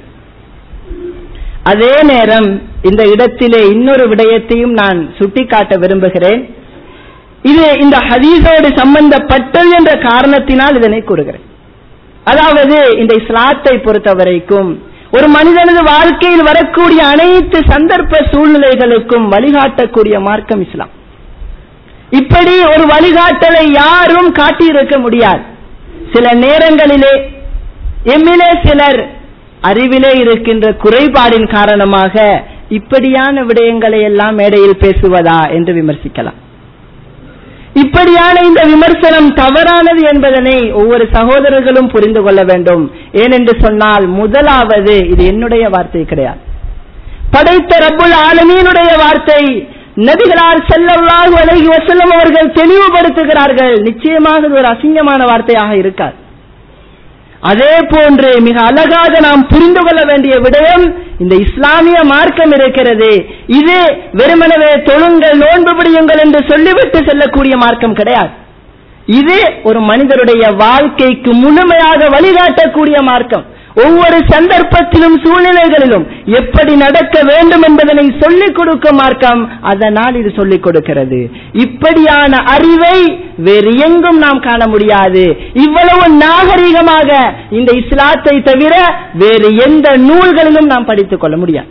அதே நேரம் இந்த இடத்திலே இன்னொரு விடயத்தையும் நான் சுட்டிக்காட்ட விரும்புகிறேன் இது இந்த ஹதீஸோடு சம்பந்தப்பட்டது என்ற காரணத்தினால் இதனை கூறுகிறேன் அதாவது இந்த இஸ்லாத்தை பொறுத்தவரைக்கும் ஒரு மனிதனது வாழ்க்கையில் வரக்கூடிய அனைத்து சந்தர்ப்ப சூழ்நிலைகளுக்கும் வழிகாட்டக்கூடிய மார்க்கம் இஸ்லாம் இப்படி ஒரு வழிகாட்டலை யாரும் காட்டியிருக்க முடியாது சில நேரங்களிலே எம்மிலே சிலர் அறிவிலே இருக்கின்ற குறைபாடின் காரணமாக இப்படியான விடயங்களை எல்லாம் மேடையில் பேசுவதா என்று விமர்சிக்கலாம் இப்படியான இந்த விமர்சனம் தவறானது என்பதனை ஒவ்வொரு சகோதரர்களும் புரிந்து கொள்ள வேண்டும் ஏனென்று சொன்னால் முதலாவது இது என்னுடைய வார்த்தை கிடையாது படைத்த ரப்புல் ஆலமீனுடைய வார்த்தை நபிகளார் செல்லல்லாஹு அலைஹி வஸல்லம் அவர்கள் தெளிவுபடுத்துகிறார்கள் நிச்சயமாக இது ஒரு அசிங்கமான வார்த்தையாக இருக்காது அதே போன்று மிக அழகாக நாம் புரிந்து கொள்ள வேண்டிய விடயம் இந்த இஸ்லாமிய மார்க்கம் இருக்கிறது இது வெறுமனவே தொழுங்கள் நோன்பு பிடியுங்கள் என்று சொல்லிவிட்டு செல்லக்கூடிய மார்க்கம் கிடையாது இது ஒரு மனிதருடைய வாழ்க்கைக்கு முழுமையாக வழிகாட்டக்கூடிய மார்க்கம் ஒவ்வொரு சந்தர்ப்பத்திலும் சூழ்நிலைகளிலும் எப்படி நடக்க வேண்டும் என்பதனை சொல்லிக் கொடுக்கும் மார்க்கம் அதனால் இது சொல்லிக் கொடுக்கிறது இப்படியான அறிவை வேறு எங்கும் நாம் காண முடியாது இவ்வளவு நாகரிகமாக இந்த இஸ்லாத்தை தவிர வேறு எந்த நூல்களிலும் நாம் படித்துக் கொள்ள முடியாது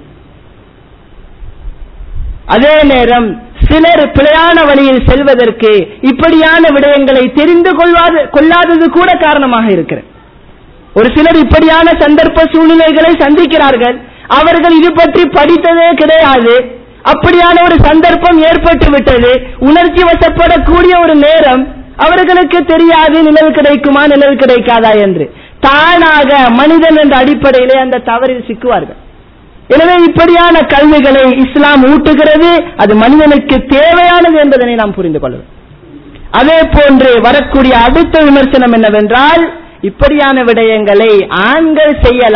அதே நேரம் சிலர் பிழையான வழியில் செல்வதற்கு இப்படியான விடயங்களை தெரிந்து கொள்வாது கொள்ளாதது கூட காரணமாக இருக்கிறது ஒரு சிலர் இப்படியான சந்தர்ப்ப சூழ்நிலைகளை சந்திக்கிறார்கள் அவர்கள் இது பற்றி படித்ததே கிடையாது அப்படியான ஒரு சந்தர்ப்பம் ஏற்பட்டு விட்டது உணர்ச்சி வசப்படக்கூடிய ஒரு நேரம் அவர்களுக்கு தெரியாது நிழல் கிடைக்குமா நிழல் கிடைக்காதா என்று தானாக மனிதன் என்ற அடிப்படையிலே அந்த தவறில் சிக்குவார்கள் எனவே இப்படியான கல்விகளை இஸ்லாம் ஊட்டுகிறது அது மனிதனுக்கு தேவையானது என்பதனை நாம் புரிந்து கொள்வோம் அதே போன்று வரக்கூடிய அடுத்த விமர்சனம் என்னவென்றால் இப்படியான விடயங்களை ஆண்கள் செய்யலாம்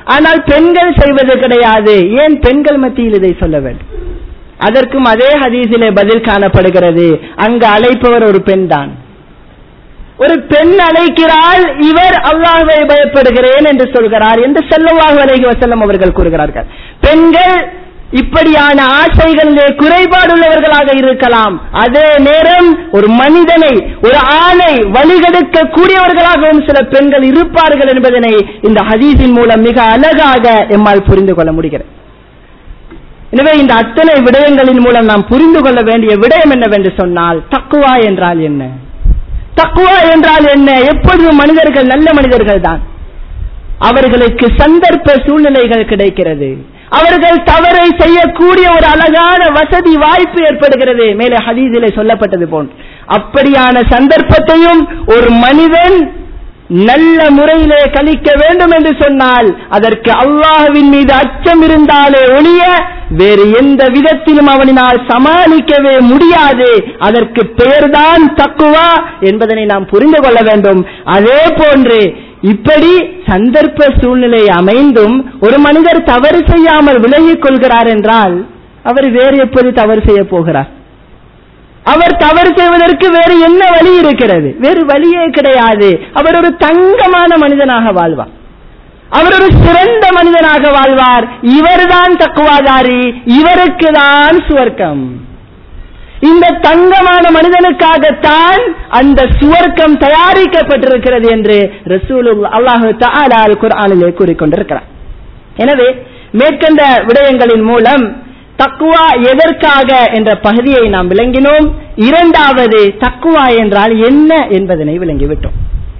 ஆனால் பெண்கள் செய்வது கிடையாது ஏன் பெண்கள் மத்தியில் இதை சொல்ல வேண்டும் அதற்கும் அதே ஹதீஸிலே பதில் காணப்படுகிறது அங்கு அழைப்பவர் ஒரு பெண் தான் ஒரு பெண் அழைக்கிறாள் இவர் அல்லாஹ்வை பயப்படுகிறேன் என்று சொல்கிறார் என்று செல்லவாக அலைஹி வசல்லம் அவர்கள் கூறுகிறார்கள் பெண்கள் இப்படியான ஆசைகளிலே குறைபாடுள்ளவர்களாக இருக்கலாம் அதே நேரம் ஒரு மனிதனை ஒரு ஆணை வழிகெடுக்க கூடியவர்களாகவும் சில பெண்கள் இருப்பார்கள் என்பதனை இந்த ஹதீஸின் மூலம் மிக அழகாக எம்மால் புரிந்து கொள்ள முடிகிறது எனவே இந்த அத்தனை விடயங்களின் மூலம் நாம் புரிந்து கொள்ள வேண்டிய விடயம் என்னவென்று சொன்னால் தக்குவா என்றால் என்ன தக்குவா என்றால் என்ன எப்பொழுதும் மனிதர்கள் நல்ல மனிதர்கள் தான் அவர்களுக்கு சந்தர்ப்ப சூழ்நிலைகள் கிடைக்கிறது அவர்கள் தவறை செய்யக்கூடிய ஒரு அழகான வசதி வாய்ப்பு ஏற்படுகிறது மேலே ஹதீஸிலே சொல்லப்பட்டது போன்று அப்படியான சந்தர்ப்பத்தையும் ஒரு மனிதன் நல்ல முறையிலே கழிக்க வேண்டும் என்று சொன்னால் அதற்கு அல்லாஹ்வின் மீது அச்சம் இருந்தாலே ஒழிய வேறு எந்த விதத்திலும் அவனினால் சமாளிக்கவே முடியாது அதற்கு பெயர்தான் தக்குவா என்பதனை நாம் புரிந்து கொள்ள வேண்டும் அதே போன்று இப்படி சந்தர்ப்ப சூழ்நிலை அமைந்தும் ஒரு மனிதர் தவறு செய்யாமல் விலகிக் கொள்கிறார் என்றால் அவர் வேறு எப்படி தவறு செய்ய போகிறார் அவர் தவறு செய்வதற்கு வேறு என்ன வழி இருக்கிறது வேறு வழியே கிடையாது அவர் ஒரு தங்கமான மனிதனாக வாழ்வார் அவர் ஒரு சிறந்த மனிதனாக வாழ்வார் இவர்தான் தக்குவாதாரி இவருக்கு தான் சுவர்க்கம் இந்த தங்கமான மனிதனுக்காகத்தான் அந்த சுவர்க்கம் தயாரிக்கப்பட்டிருக்கிறது என்று ரசூல் அல்லாஹு தாலால் குர்ஆனிலே கூறிக்கொண்டிருக்கிறார் எனவே மேற்கண்ட விடயங்களின் மூலம் தக்குவா எதற்காக என்ற பகுதியை நாம் விளங்கினோம் இரண்டாவது தக்குவா என்றால் என்ன என்பதனை விளங்கிவிட்டோம்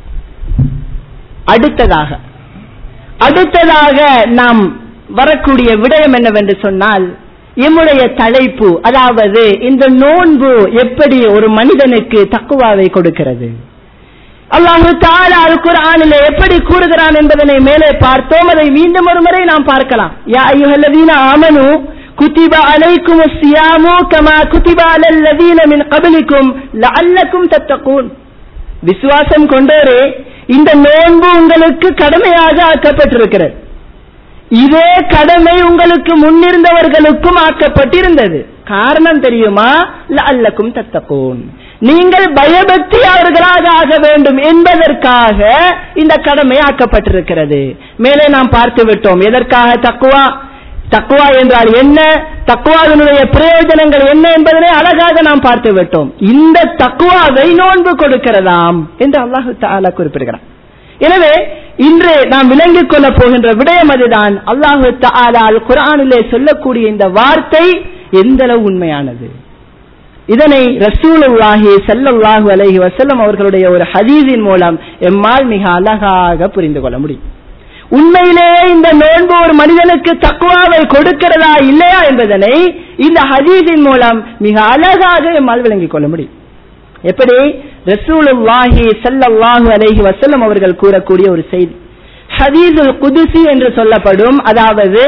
அடுத்ததாக அடுத்ததாக நாம் வரக்கூடிய விடயம் என்னவென்று சொன்னால் எம்முடைய தலைப்பு அதாவது இந்த நோன்பு எப்படி ஒரு மனிதனுக்கு தக்குவாவை கொடுக்கிறது அல்லாஹு தாலா அல் குர்ஆனிலே எப்படி கூறுகிறான் என்பதனை மேலே பார்த்தோம் அதை மீண்டும் ஒரு முறை நாம் பார்க்கலாம் யா அய்யுஹல்லதீன ஆமனு குத்திப அலைக்கும் சியாமு கமா குத்திப அலல் லதீன மின் கபலிக்கும் லஅல்லக்கும் தத்தகூன் விசுவாசம் கொண்டோரே இந்த நோன்பு உங்களுக்கு கடமையாக ஆக்கப்பட்டிருக்கிறது இதே கடமை உங்களுக்கு முன்னிருந்தவர்களுக்கும் ஆக்கப்பட்டிருந்தது காரணம் தெரியுமா லஅல்லக்கும் தத்தகூன் நீங்கள் பயபக்தியாளர்களாக ஆக வேண்டும் என்பதற்காக இந்த கடமை ஆக்கப்பட்டிருக்கிறது மேலே நாம் பார்த்து விட்டோம் எதற்காக தக்குவா தக்குவா என்றால் என்ன தக்குவாவினுடைய பிரயோஜனங்கள் என்ன என்பதனை அழகாக நாம் பார்த்து விட்டோம் இந்த தக்குவாவை நோன்பு கொடுக்கிறதாம் என்று அல்லாஹு தாலா குறிப்பிடுகிறார் எனவே இன்று நாம் விளங்கிக் கொள்ள போகின்ற விடயம் அதுதான் அல்லாஹு தாலா அல் குரானிலே சொல்லக்கூடிய இந்த வார்த்தை எந்த அளவு உண்மையானது இதனை ரசூலுல்லாஹி ஸல்லல்லாஹு அலைஹி வஸல்லம் அவர்களுடைய ஒரு ஹதீஸின் மூலம் எம்மால் மிக அழகாக புரிந்து கொள்ள முடியும் உண்மையிலே இந்த நோன்பு ஒரு மனிதனுக்கு தக்குவாவை கொடுக்கிறதா இல்லையா என்பதனை இந்த ஹதீஸின் மூலம் மிக அழகாக எம்மால் விளங்கிக் கொள்ள முடியும் எப்படி ரசூலுல்லாஹி ஸல்லல்லாஹு அலைஹி வஸல்லம் அவர்கள் கூறக்கூடிய ஒரு செய்தி ஹதீஸுல் குதுசி என்று சொல்லப்படும் அதாவது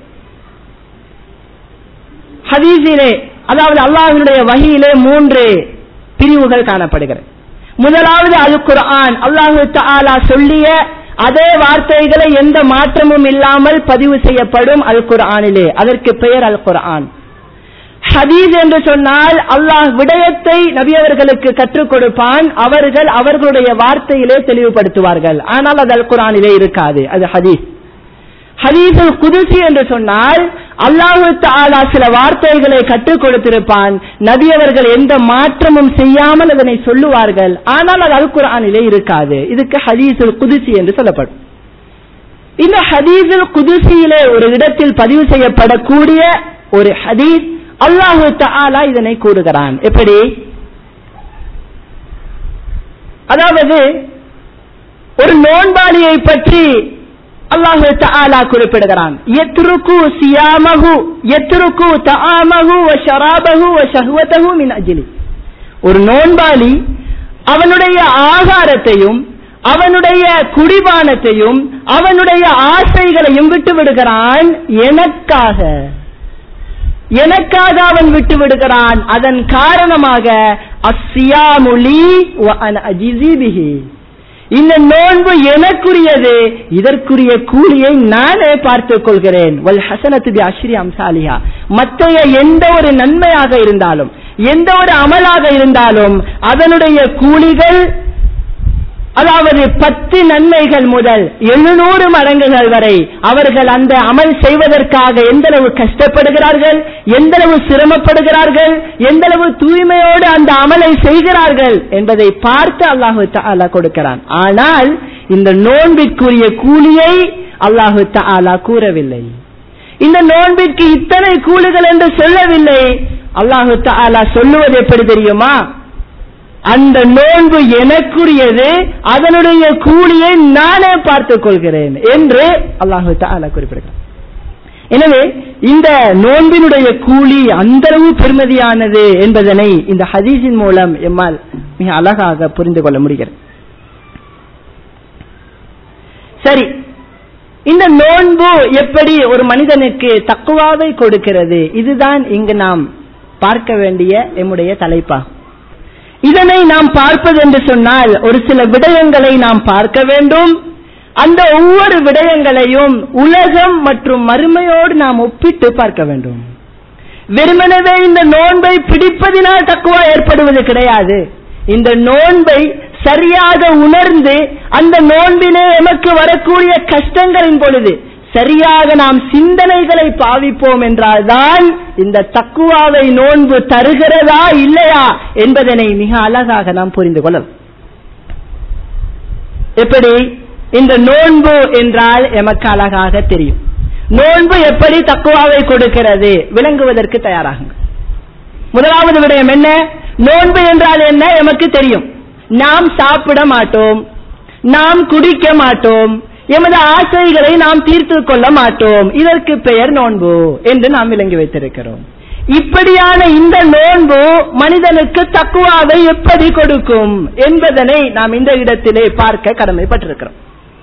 ஹதீஸிலே அதாவது அல்லாஹினுடைய வகையிலே மூன்று பிரிவுகள் காணப்படுகிறது முதலாவது அல் குர்ஆன் அல்லாஹு தஆலா சொல்லிய அதே வார்த்தைகளை எந்த மாற்றமும் இல்லாமல் பதிவு செய்யப்படும் அல் குர்ஆனிலே அதற்கு பெயர் அல் குர்ஆன் ஹதீஸ் என்று சொன்னால் அல்லாஹ் விடயத்தை நபி அவர்களுக்கு கற்றுக் கொடுப்பான் அவர்கள் அவர்களுடைய வார்த்தையிலே தெளிவுபடுத்துவார்கள் ஆனால் அது அல் குர்ஆனிலே இருக்காது அது ஹதீஸ் ஹதீஸுல் குதுசி என்று சொன்னால் அல்லாஹு தாலா சில வார்த்தைகளை கற்றுக் கொடுத்திருப்பான் நபி அவர்கள் எந்த மாற்றமும் செய்யாமல் அதனை சொல்லுவார்கள் ஆனால் அது அல் குரானிலே இருக்காது இதுக்கு ஹதீஸுல் குதுசி என்று சொல்லப்படும் இந்த ஹதீஸுல் குதுசியிலே ஒரு இடத்தில் பதிவு செய்யப்படக்கூடிய ஒரு ஹதீஸ் அல்லாஹு தாலா இதனை கூறுகிறான் எப்படி அதாவது ஒரு நோன்பாளியை பற்றி அல்லாஹு தஆலா குறிப்பிடுகிறான் யத்ருக்கு சியாமஹு யத்ருக்கு தஆமஹு வ ஷராபஹு வ ஷஹ்வதஹு மின் அஜ்லி ஒரு நோன்பாளி அவனுடைய ஆகாரத்தையும் அவனுடைய குடிபானத்தையும் அவனுடைய ஆசைகளையும் விட்டு விடுகிறான் எனக்காக எனக்காக அவன் விட்டு விடுகிறான் அதன் காரணமாக அஸ்ஸியாமுலி வ அன அஜிஸி பிஹி இந்த நோன்பு எனக்குரியது இதற்குரிய கூலியை நானே பார்த்துக் கொள்கிறேன் வல் ஹசனத்து பி அஷ்ரி அம்சாலியா மற்றைய எந்த ஒரு நன்மையாக இருந்தாலும் எந்த ஒரு அமலாக இருந்தாலும் அதனுடைய கூலிகள் அதாவது பத்து நன்மைகள் முதல் எழுநூறு மடங்குகள் வரை அவர்கள் அந்த அமல் செய்வதற்காக எந்தளவு கஷ்டப்படுகிறார்கள் எந்தளவு சிரமப்படுகிறார்கள் எந்தளவு தூய்மையோடு அந்த அமலை செய்கிறார்கள் என்பதை பார்த்து அல்லாஹு தாலா கொடுக்கிறான் ஆனால் இந்த நோன்பிற்குரிய கூலியை அல்லாஹு தாலா கூறவில்லை இந்த நோன்பிற்கு இத்தனை கூலிகள் என்று சொல்லவில்லை அல்லாஹு தாலா சொல்லுவது எப்படி தெரியுமா அந்த நோன்பு எனக்குரியது அதனுடைய கூலியை நானே பார்த்துக் கொள்கிறேன் என்று அல்லாஹு தாலா குறிப்பிடுகிறார் எனவே இந்த நோன்பினுடைய கூலி அந்தளவு பெருமதியானது என்பதனை இந்த ஹதீஸின் மூலம் எம்மால் மிக அழகாக புரிந்து கொள்ள முடிகிறது சரி இந்த நோன்பு எப்படி ஒரு மனிதனுக்கு தக்குவாவை கொடுக்கிறது இதுதான் இங்கு நாம் பார்க்க வேண்டிய எம்முடைய தலைப்பாகும் இதனை நாம் பார்ப்பது என்று சொன்னால் ஒரு சில விடயங்களை நாம் பார்க்க வேண்டும் அந்த ஒவ்வொரு விடயங்களையும் உலகம் மற்றும் மறுமையோடு நாம் ஒப்பிட்டு பார்க்க வேண்டும் வெறுமனவே இந்த நோன்பை பிடிப்பதினால் தக்குவா ஏற்படுவது கிடையாது இந்த நோன்பை சரியாக உணர்ந்து அந்த நோன்பிலே எமக்கு வரக்கூடிய கஷ்டங்களின் பொழுது சரியாக நாம் சிந்தனைகளை பாவிப்போம் என்றால்தான் இந்த தக்குவாவை நோன்பு தருகிறதா இல்லையா என்பதனை மிக அழகாக நாம் புரிந்து கொள்ளலாம் எப்படி இந்த நோன்பு என்றால் எமக்கு அழகாக தெரியும் நோன்பு எப்படி தக்குவாவை கொடுக்கிறது விளங்குவதற்கு தயாராகுங்க முதலாவது விடயம் என்ன நோன்பு என்றால் என்ன எமக்கு தெரியும் நாம் சாப்பிட மாட்டோம் நாம் குடிக்க மாட்டோம் எமது ஆசைகளை நாம் தீர்த்து கொள்ள மாட்டோம் இதற்கு பெயர் நோன்பு என்று நாம் விளங்கி வைத்திருக்கிறோம் இப்படியான இந்த நோன்பு மனிதனுக்கு தக்குவாவை எப்படி கொடுக்கும் என்பதனை நாம் இந்த இடத்திலே பார்க்க கடமைப்பட்டிருக்கிறோம்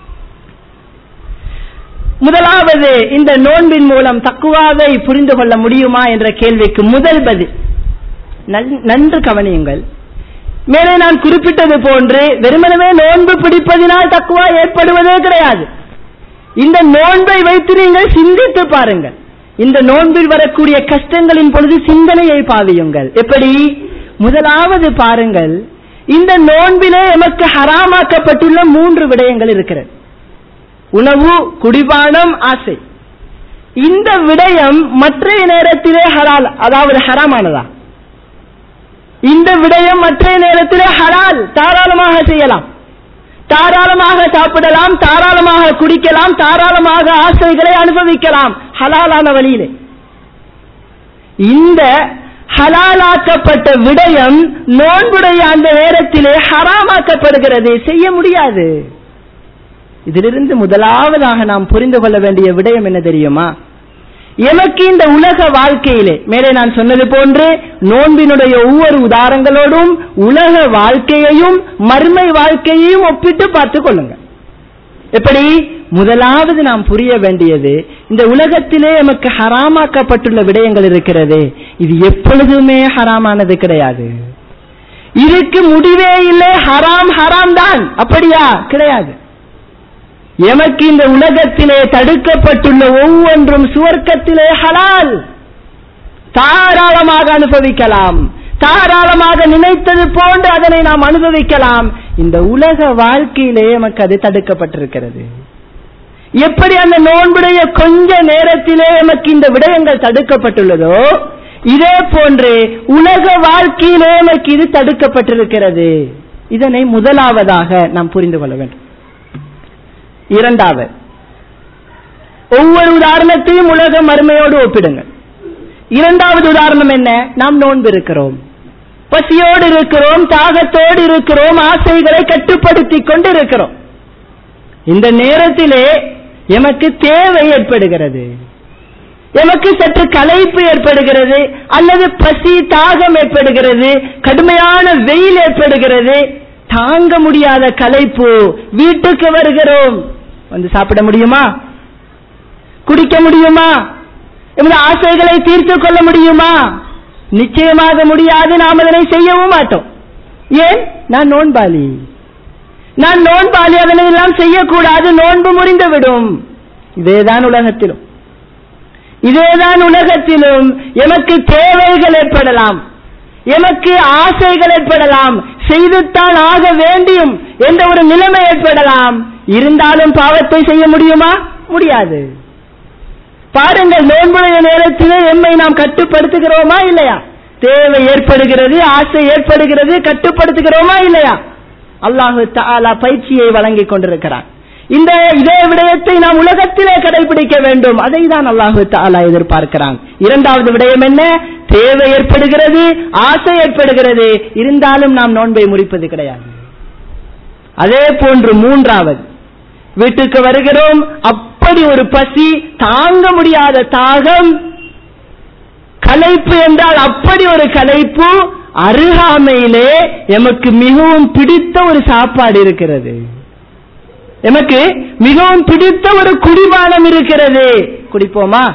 முதலாவது இந்த நோன்பின் மூலம் தக்குவாவை புரிந்து கொள்ள முடியுமா என்ற கேள்விக்கு முதல் பதில் நன்று கவனியுங்கள் மேலே நான் குறிப்பிட்டது போன்று வெறுமனவே நோன்பு பிடிப்பதினால் தக்குவா ஏற்படுவதே கிடையாது இந்த நோன்பை வைத்து நீங்கள் சிந்தித்து பாருங்கள் இந்த நோன்பில் வரக்கூடிய கஷ்டங்களின் பொழுது சிந்தனையை பாவியுங்கள் எப்படி முதலாவது பாருங்கள் இந்த நோன்பிலே எமக்கு ஹராமாக்கப்பட்டுள்ள மூன்று விடயங்கள் இருக்கிறது உணவு குடிபானம் ஆசை இந்த விடயம் மற்ற நேரத்திலே ஹலால் அதாவது ஹராமானதா இந்த விடயம் மற்ற நேரத்திலே ஹலால் தாராளமாக செய்யலாம் தாராளமாக சாப்பிடலாம் தாராளமாக குடிக்கலாம் தாராளமாக ஆசைகளை அனுபவிக்கலாம் ஹலாலான வழியிலே இந்த ஹலாலாக்கப்பட்ட விடயம் நோன்புடைய அந்த நேரத்திலே ஹராமாக்கப்படுகிறது செய்ய முடியாது இதிலிருந்து முதலாவதாக நாம் புரிந்து கொள்ள வேண்டிய விடயம் என்ன தெரியுமா எமக்கு இந்த உலக வாழ்க்கையிலே மேலே நான் சொன்னது போன்று நோன்பினுடைய ஒவ்வொரு உதாரங்களோடும் உலக வாழ்க்கையையும் மர்மை வாழ்க்கையையும் ஒப்பிட்டு பார்த்துக் கொள்ளுங்க எப்படி முதலாவது நாம் புரிய வேண்டியது இந்த உலகத்திலே எமக்கு ஹராமாக்கப்பட்டுள்ள விடயங்கள் இருக்கிறது இது எப்பொழுதுமே ஹராமானது கிடையாது இதுக்கு முடிவே இல்லை ஹராம் ஹராம் தான் அப்படியா கிடையாது எமக்கு இந்த உலகத்திலே தடுக்கப்பட்டுள்ள ஒவ்வொன்றும் சுவர்க்கத்திலே ஹலால் தாராளமாக அனுபவிக்கலாம் தாராளமாக நினைத்தது போன்று அதனை நாம் அனுபவிக்கலாம் இந்த உலக வாழ்க்கையிலே நமக்கு அது தடுக்கப்பட்டிருக்கிறது எப்படி அந்த நோன்புடைய கொஞ்ச நேரத்திலே நமக்கு இந்த விடயங்கள் தடுக்கப்பட்டுள்ளதோ இதே போன்று உலக வாழ்க்கையிலே நமக்கு இது தடுக்கப்பட்டிருக்கிறது இதனை முதலாவதாக நாம் புரிந்து கொள்ள வேண்டும் இரண்டாவது ஒவ்வொரு உதாரணத்தையும் உலக மறுமையோடு ஒப்பிடுங்க இரண்டாவது உதாரணம் என்ன நாம் நோன்பு இருக்கிறோம் பசியோடு இருக்கிறோம் தாகத்தோடு இருக்கிறோம் ஆசைகளை கட்டுப்படுத்தி கொண்டு இருக்கிறோம் இந்த நேரத்திலே எமக்கு தேவை ஏற்படுகிறது எமக்கு சற்று களைப்பு ஏற்படுகிறது அல்லது பசி தாகம் ஏற்படுகிறது கடுமையான வெயில் ஏற்படுகிறது தாங்க முடியாத களைப்பு வீட்டுக்கு வருகிறோம் வந்து சாப்பிட முடியுமா குடிக்க முடியுமா எமது ஆசைகளை தீர்த்து கொள்ள முடியுமா நிச்சயமாக முடியாது நாம் அதனை செய்யவும் மாட்டோம் ஏன் நான் நோன்பாளி நான் நோன்பாளி அதனை எல்லாம் செய்யக்கூடாது நோன்பு முறிந்து விடும் இதேதான் உலகத்திலும் இதேதான் உலகத்திலும் எமக்கு தேவைகள் ஏற்படலாம் எமக்கு ஆசைகள் ஏற்படலாம் செய்துத்தான் ஆக வேண்டியும் என்ற ஒரு நிலைமை ஏற்படலாம் இருந்தாலும் பாவத்தை செய்ய முடியுமா முடியாது பாருங்கள் நோன்புடைய நேரத்திலே எம்மை நாம் கட்டுப்படுத்துகிறோமா இல்லையா தேவை ஏற்படுகிறது ஆசை ஏற்படுகிறது கட்டுப்படுத்துகிறோமா இல்லையா அல்லாஹு தாலா பயிற்சியை வழங்கிக் கொண்டிருக்கிறான் இந்த இதே விடயத்தை நாம் உலகத்திலே கடைபிடிக்க வேண்டும் அதை தான் அல்லாஹு தாலா எதிர்பார்க்கிறான் இரண்டாவது விடயம் என்ன தேவை ஏற்படுகிறது ஆசை ஏற்படுகிறது இருந்தாலும் நாம் நோன்பை முறிப்பது கிடையாது அதே போன்று மூன்றாவது வீட்டுக்கு வருகிறோம் அப்படி ஒரு பசி தாங்க முடியாத தாகம் கலைப்பு என்றால் அப்படி ஒரு கலைப்பு அருகாமையிலே எமக்கு மிகவும் பிடித்த ஒரு சாப்பாடு இருக்கிறது எமக்கு மிகவும் பிடித்த ஒரு குடிபானம் இருக்கிறது குடிப்போமா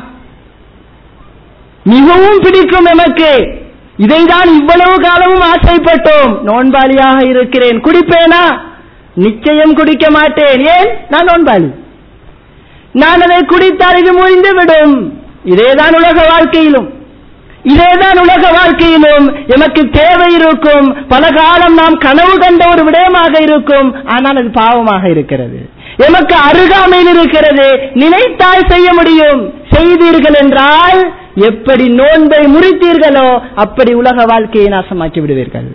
மிகவும் பிடிக்கும் எமக்கு இதைதான் இவ்வளவு காலமும் ஆசைப்பட்டோம் நோன்பாளியாக இருக்கிறேன் குடிப்பேனா நிச்சயம் குடிக்க மாட்டேன் ஏன் நான் நோன்பாளி நான் அதை குடித்தால் இது முறிந்து விடும் இதேதான் உலக வாழ்க்கையிலும் இதேதான் உலக வாழ்க்கையிலும் எமக்கு தேவை இருக்கும் பல காலம் நாம் கனவு கண்ட ஒரு விடயமாக இருக்கும் ஆனால் அது பாவமாக இருக்கிறது எமக்கு அருகாமையில் இருக்கிறது நினைத்தால் செய்ய முடியும் செய்தீர்கள் என்றால் எப்படி நோன்பை முறித்தீர்களோ அப்படி உலக வாழ்க்கையை நாசமாக்கி விடுவீர்கள்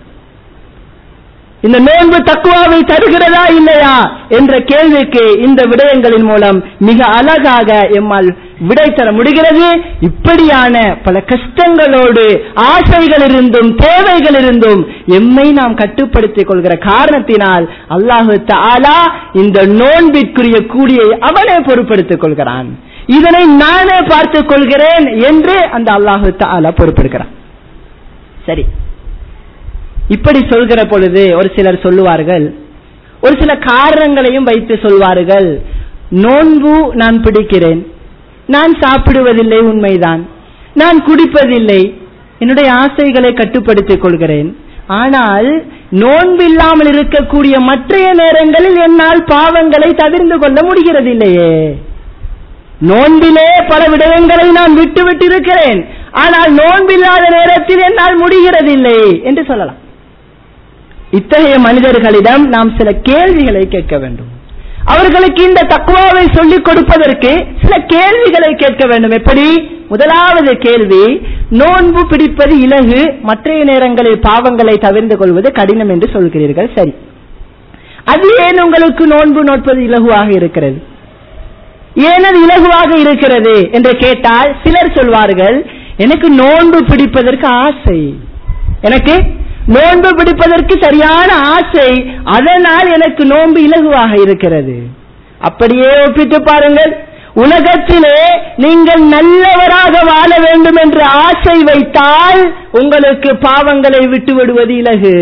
இந்த நோன்பு தக்குவாவை தருகிறதா இல்லையா என்ற கேள்விக்கு இந்த விடயங்களின் மூலம் மிக அழகாக எம்மால் விடை தர முடிகிறது இப்படியான பல கஷ்டங்களோடு ஆசைகள் இருந்தும் தேவைகள் இருந்தும் எம்மை நாம் கட்டுப்படுத்திக் கொள்கிற காரணத்தினால் அல்லாஹு தாலா இந்த நோன்பிற்குரிய கூலியை அவனே பொறுப்படுத்திக் கொள்கிறான் இதனை நானே பார்த்துக் கொள்கிறேன் என்று அந்த அல்லாஹு தாலா பொறுப்பெடுக்கிறான் சரி இப்படி சொல்கிற பொழுது ஒரு சிலர் சொல்லுவார்கள் ஒரு சில காரணங்களையும் வைத்து சொல்வார்கள் நோன்பு நான் பிடிக்கிறேன் நான் சாப்பிடுவதில்லை உண்மைதான் நான் குடிப்பதில்லை என்னுடைய ஆசைகளை கட்டுப்படுத்திக் கொள்கிறேன் ஆனால் நோன்பு இல்லாமல் இருக்கக்கூடிய மற்றைய நேரங்களில் என்னால் பாவங்களை தவிர்ந்து கொள்ள முடிகிறதில்லையே நோன்பிலே பல விடயங்களை நான் விட்டு விட்டு இருக்கிறேன் ஆனால் நோன்பில்லாத நேரத்தில் என்னால் முடிகிறதில்லை என்று சொல்லலாம் இத்தகைய மனிதர்களிடம் நாம் சில கேள்விகளை கேட்க வேண்டும் அவர்களுக்கு இந்த தக்குவாவை சொல்லிக் கொடுப்பதற்கு சில கேள்விகளை கேட்க வேண்டும் எப்படி முதலாவது கேள்வி நோன்பு பிடிப்பது இலகு மற்றைய நேரங்களில் பாவங்களை தவிர்ந்து கொள்வது கடினம் என்று சொல்கிறீர்கள் சரி அது ஏன் உங்களுக்கு நோன்பு நோட்பது இலகுவாக இருக்கிறது ஏன் அது இலகுவாக இருக்கிறது என்று கேட்டால் சிலர் சொல்வார்கள் எனக்கு நோன்பு பிடிப்பதற்கு ஆசை எனக்கு நோன்பு பிடிப்பதற்கு சரியான ஆசை அதனால் எனக்கு நோன்பு இலகுவாக இருக்கிறது அப்படியே ஒப்பிட்டு பாருங்கள் உலகத்திலே நீங்கள் நல்லவராக வாழ வேண்டும் என்று ஆசை வைத்தால் உங்களுக்கு பாவங்களை விட்டு விடுவது இலகு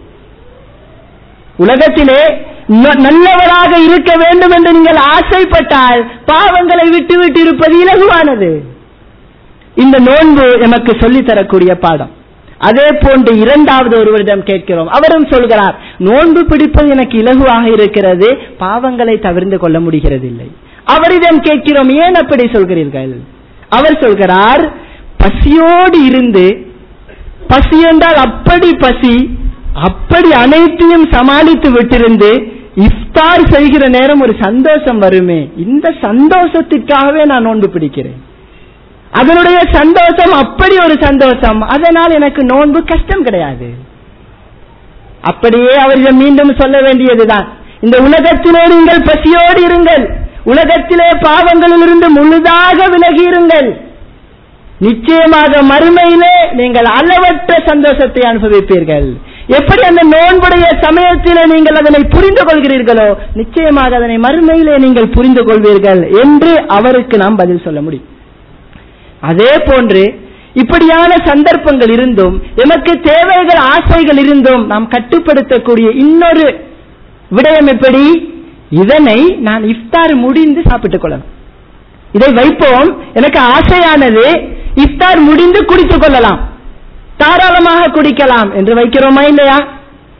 உலகத்திலே நல்லவராக இருக்க வேண்டும் என்று நீங்கள் ஆசைப்பட்டால் பாவங்களை விட்டு விட்டு இருப்பது இலகுவானது இந்த நோன்பு எமக்கு சொல்லித்தரக்கூடிய பாடம் அதே போன்று இரண்டாவது ஒருவரிடம் கேட்கிறோம் அவரும் சொல்கிறார் நோன்பு பிடிப்பது எனக்கு இலகுவாக இருக்கிறது பாவங்களை தவிர்ந்து கொள்ள முடிகிறதில்லை அவரிடம் கேட்கிறோம் ஏன் அப்படி சொல்கிறீர்கள் அவர் சொல்கிறார் பசியோடு இருந்து பசி என்றால் அப்படி பசி அப்படி அனைத்தையும் சமாளித்து விட்டிருந்து இஃப்தார் செய்கிற நேரம் ஒரு சந்தோஷம் வருமே இந்த சந்தோஷத்திற்காகவே நான் நோன்பு பிடிக்கிறேன் அதனுடைய சந்தோஷம் அப்படி ஒரு சந்தோஷம் அதனால் எனக்கு நோன்பு கஷ்டம் கிடையாது அப்படியே அவரிடம் மீண்டும் சொல்ல வேண்டியதுதான் இந்த உலகத்திலே நீங்கள் பசியோடு இருங்கள் உலகத்திலே பாவங்களிலிருந்து முழுதாக விலகி இருங்கள் நிச்சயமாக மறுமையிலே நீங்கள் அளவற்ற சந்தோஷத்தை அனுபவிப்பீர்கள் எப்படி அந்த நோன்புடைய சமயத்திலே நீங்கள் அதனை புரிந்து கொள்கிறீர்களோ நிச்சயமாக அதனை மறுமையிலே நீங்கள் புரிந்து கொள்வீர்கள் என்று அவருக்கு நாம் பதில் சொல்ல முடியும் அதே போன்று இப்படியான சந்தர்ப்பங்கள் இருந்தும் எமக்கு தேவைகள் ஆசைகள் இருந்தும் நாம் கட்டுப்படுத்தக்கூடிய இன்னொரு விடயம் எப்படி இதனை நான் இஃப்தார் முடிந்து சாப்பிட்டுக் கொள்ளலாம் இதை வைப்போம் எனக்கு ஆசையானது இஃப்தார் முடிந்து குடித்துக் கொள்ளலாம் தாராளமாக குடிக்கலாம் என்று வைக்கிறோமா இல்லையா